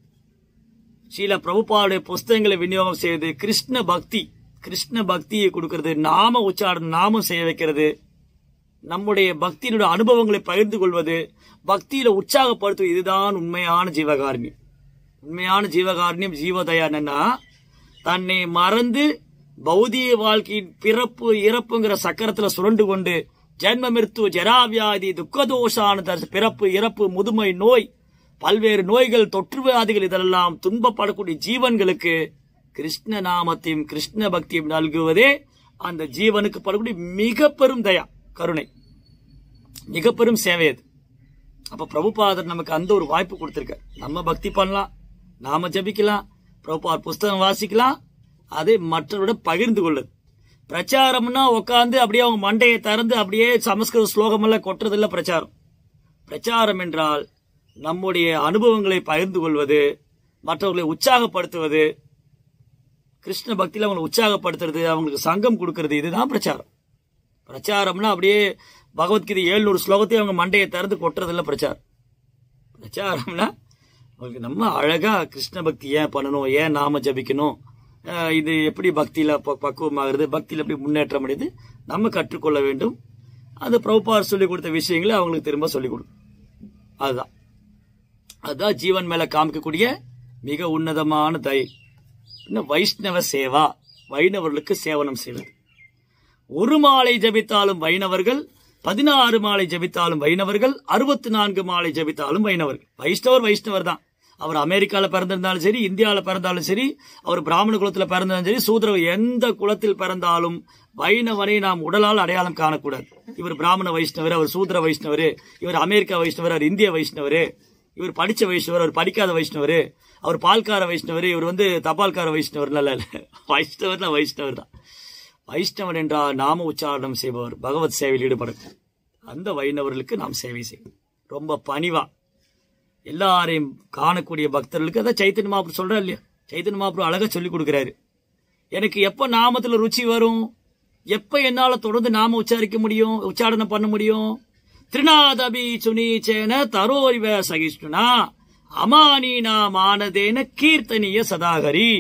ஸ்ரீல பிரபுபாவுடைய புஸ்தகங்களை விநியோகம் செய்வது கிருஷ்ண பக்தி கிருஷ்ண பக்தியை கொடுக்கிறது நாம உச்சாரணம் நாமம் செய்ய வைக்கிறது நம்முடைய பக்தியினுடைய அனுபவங்களை பகிர்ந்து கொள்வது பக்தியில உற்சாகப்படுத்துவது இதுதான் உண்மையான ஜீவகாருண்யம் உண்மையான ஜீவகாருண்யம் ஜீவதயா என்னன்னா தன்னை மறந்து பௌதிக வாழ்க்கையின் பிறப்பு இறப்புங்கிற சக்கரத்துல சுரண்டு கொண்டு ஜென்ம மிருத்து ஜராவியாதி துக்கதோஷான தரிச- பிறப்பு இறப்பு முதுமை நோய் பல்வேறு நோய்கள் தொற்றுவியாதிகள் இதெல்லாம் துன்பப்படக்கூடிய ஜீவன்களுக்கு கிருஷ்ண நாமத்தையும் கிருஷ்ண பக்தியும் நல்குவதே அந்த ஜீவனுக்கு படக்கூடிய மிக பெரும் தயா கருணை மிக பெரும் சேவை அது அப்ப பிரபுபாதர் நமக்கு அந்த ஒரு வாய்ப்பு கொடுத்திருக்கார் நம்ம பக்தி பண்ணலாம் நாம ஜபிக்கலாம் பிரபுபார் புஸ்தகம் வாசிக்கலாம் அதை மற்றவரோட பகிர்ந்து கொள்ளுது பிரச்சாரம்னா உட்காந்து அப்படியே அவங்க மண்டையை திறந்து அப்படியே சமஸ்கிருத ஸ்லோகம் எல்லாம் கொட்டுறது இல்ல பிரச்சாரம் பிரச்சாரம் என்றால் நம்முடைய அனுபவங்களை பகிர்ந்து கொள்வது மற்றவர்களை உற்சாகப்படுத்துவது கிருஷ்ண பக்தியில அவங்களை உற்சாகப்படுத்துறது அவங்களுக்கு சங்கம் கொடுக்கறது இதுதான் பிரச்சாரம் பிரச்சாரம்னா அப்படியே பகவத்கீதை ஏழ்நூறு ஸ்லோகத்தையும் அவங்க மண்டையை திறந்து கொட்டுறது இல்ல பிரச்சாரம் பிரச்சாரம்னா அவங்களுக்கு நம்ம அழகா கிருஷ்ண பக்தி ஏன் பண்ணணும் ஏன் நாம ஜபிக்கணும் அஹ் இது எப்படி பக்தியில ப- பக்குவமாகிறது பக்தியில எப்படி முன்னேற்றம் அடையுது நம்ம கற்றுக்கொள்ள வேண்டும் அது பிரபுபார் சொல்லிக் கொடுத்த விஷயங்களை அவங்களுக்கு திரும்ப சொல்லிக் கொடுக்கும் அதுதான் அதுதான் ஜீவன் மேல காமிக்கக்கூடிய மிக உன்னதமான தயை இன்னும் வைஷ்ணவ சேவா வைணவர்களுக்கு சேவனம் செய்வது ஒரு மாலை ஜபித்தாலும் வைணவர்கள் பதினாறு மாலை ஜபித்தாலும் வைணவர்கள் அறுபத்தி நான்கு மாலை ஜபித்தாலும் வைணவர்கள் வைஷ்ணவர் வைஷ்ணவர் தான் அவர் அமெரிக்கால பிறந்திருந்தாலும் சரி இந்தியால பிறந்தாலும் சரி அவர் பிராமண குலத்துல பிறந்தாலும் சரி சூத்திர எந்த குலத்தில் பிறந்தாலும் வைணவனை நாம் உடலால் அடையாளம் காணக்கூடாது இவர் பிராமண வைஷ்ணவர் அவர் சூத்திர வைஷ்ணவர் இவர் அமெரிக்கா வைஷ்ணவர் அவர் இந்திய வைஷ்ணவர் இவர் படிச்ச வைஷ்ணவர் அவர் படிக்காத வைஷ்ணவர் அவர் பால்கார வைஷ்ணவர் இவர் வந்து தபால்கார வைஷ்ணவர் இல்ல இல்ல வைஷ்ணவர்னா வைஷ்ணவர் தான் வைஷ்ணவன் என்றால் நாம உச்சாரணம் செய்பவர் பகவத் சேவையில் ஈடுபடும் அந்த வைணவர்களுக்கு நாம் சேவை செய்வோம் ரொம்ப பணிவா எல்லாரையும் காணக்கூடிய பக்தர்களுக்கு அதான் சைத்தன்ய மாபுரம் சொல்றா இல்லையா சைத்தன்ய மாபுரம் அழகா சொல்லி கொடுக்கிறாரு எனக்கு எப்ப நாமத்துல ருச்சி வரும் எப்ப என்னால தொடர்ந்து நாம உச்சாரிக்க முடியும் உச்சாரணம் பண்ண முடியும் திருநாதபி சுனீச்சேன தரோரிவ சகிஷ்ணுனா அமானீனா மானதேன கீர்த்தனிய சதாகரி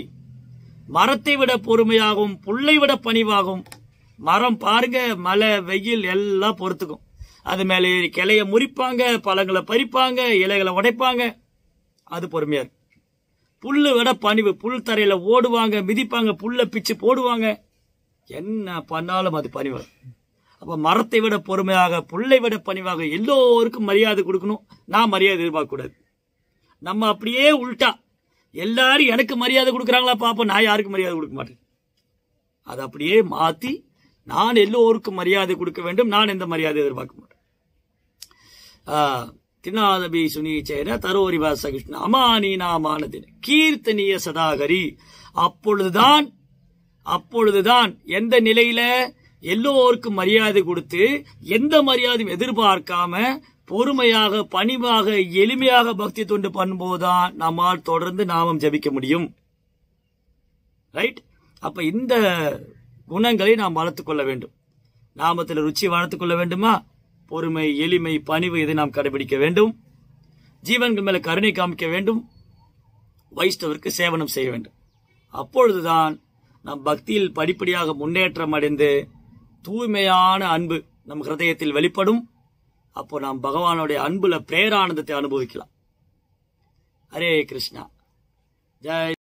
மரத்தை விட பொறுமையாகவும் புல்லை விட பணிவாகும் மரம் பாருங்க மழை வெயில் எல்லாம் பொறுத்துக்கும் அது மேலே ஏறி கிளைய முறிப்பாங்க பழங்களை பறிப்பாங்க இலைகளை உடைப்பாங்க அது பொறுமையா இருக்கு புல்லு விட பணிவு புல் தரையில ஓடுவாங்க மிதிப்பாங்க புல்ல பிச்சு போடுவாங்க என்ன பண்ணாலும் அது பணிவு அப்ப மரத்தை விட பொறுமையாக புல்லை விட பணிவாக எல்லோருக்கும் மரியாதை கொடுக்கணும் நான் மரியாதை எதிர்பார்க்க கூடாது நம்ம அப்படியே உள்டா எல்லாரும் எனக்கு மரியாதை கொடுக்குறாங்களா பாப்போம் நான் யாருக்கும் மரியாதை கொடுக்க மாட்டேன் அதை அப்படியே மாத்தி நான் எல்லோருக்கும் மரியாதை கொடுக்க வேண்டும் நான் எந்த மரியாதை எதிர்பார்க்க மாட்டேன் திருநாதபி சுனீச்சேன தரோரிவா சகிஷ்ணு அமானீனாமானதின் கீர்த்தனிய சதாகரி அப்பொழுதுதான் அப்பொழுதுதான் எந்த நிலையில எல்லோருக்கும் மரியாதை கொடுத்து எந்த மரியாதையும் எதிர்பார்க்காம பொறுமையாக பணிவாக எளிமையாக பக்தி தொண்டு பண்ணும்போதுதான் நம்மால் தொடர்ந்து நாமம் ஜபிக்க முடியும் ரைட் அப்ப இந்த குணங்களை நாம் வளர்த்துக் கொள்ள வேண்டும் நாமத்தில் ருச்சி வளர்த்துக் கொள்ள வேண்டுமா பொறுமை எளிமை பணிவு இதை நாம் கடைபிடிக்க வேண்டும் ஜீவன்கள் மேல கருணை காமிக்க வேண்டும் வைஷ்ணவருக்கு சேவனம் செய்ய வேண்டும் அப்பொழுதுதான் நம் பக்தியில் படிப்படியாக முன்னேற்றம் அடைந்து தூய்மையான அன்பு நம் ஹிருதயத்தில் வெளிப்படும் அப்போ நாம் பகவானுடைய அன்புல பேரானந்தத்தை அனுபவிக்கலாம் ஹரே கிருஷ்ணா ஜெய்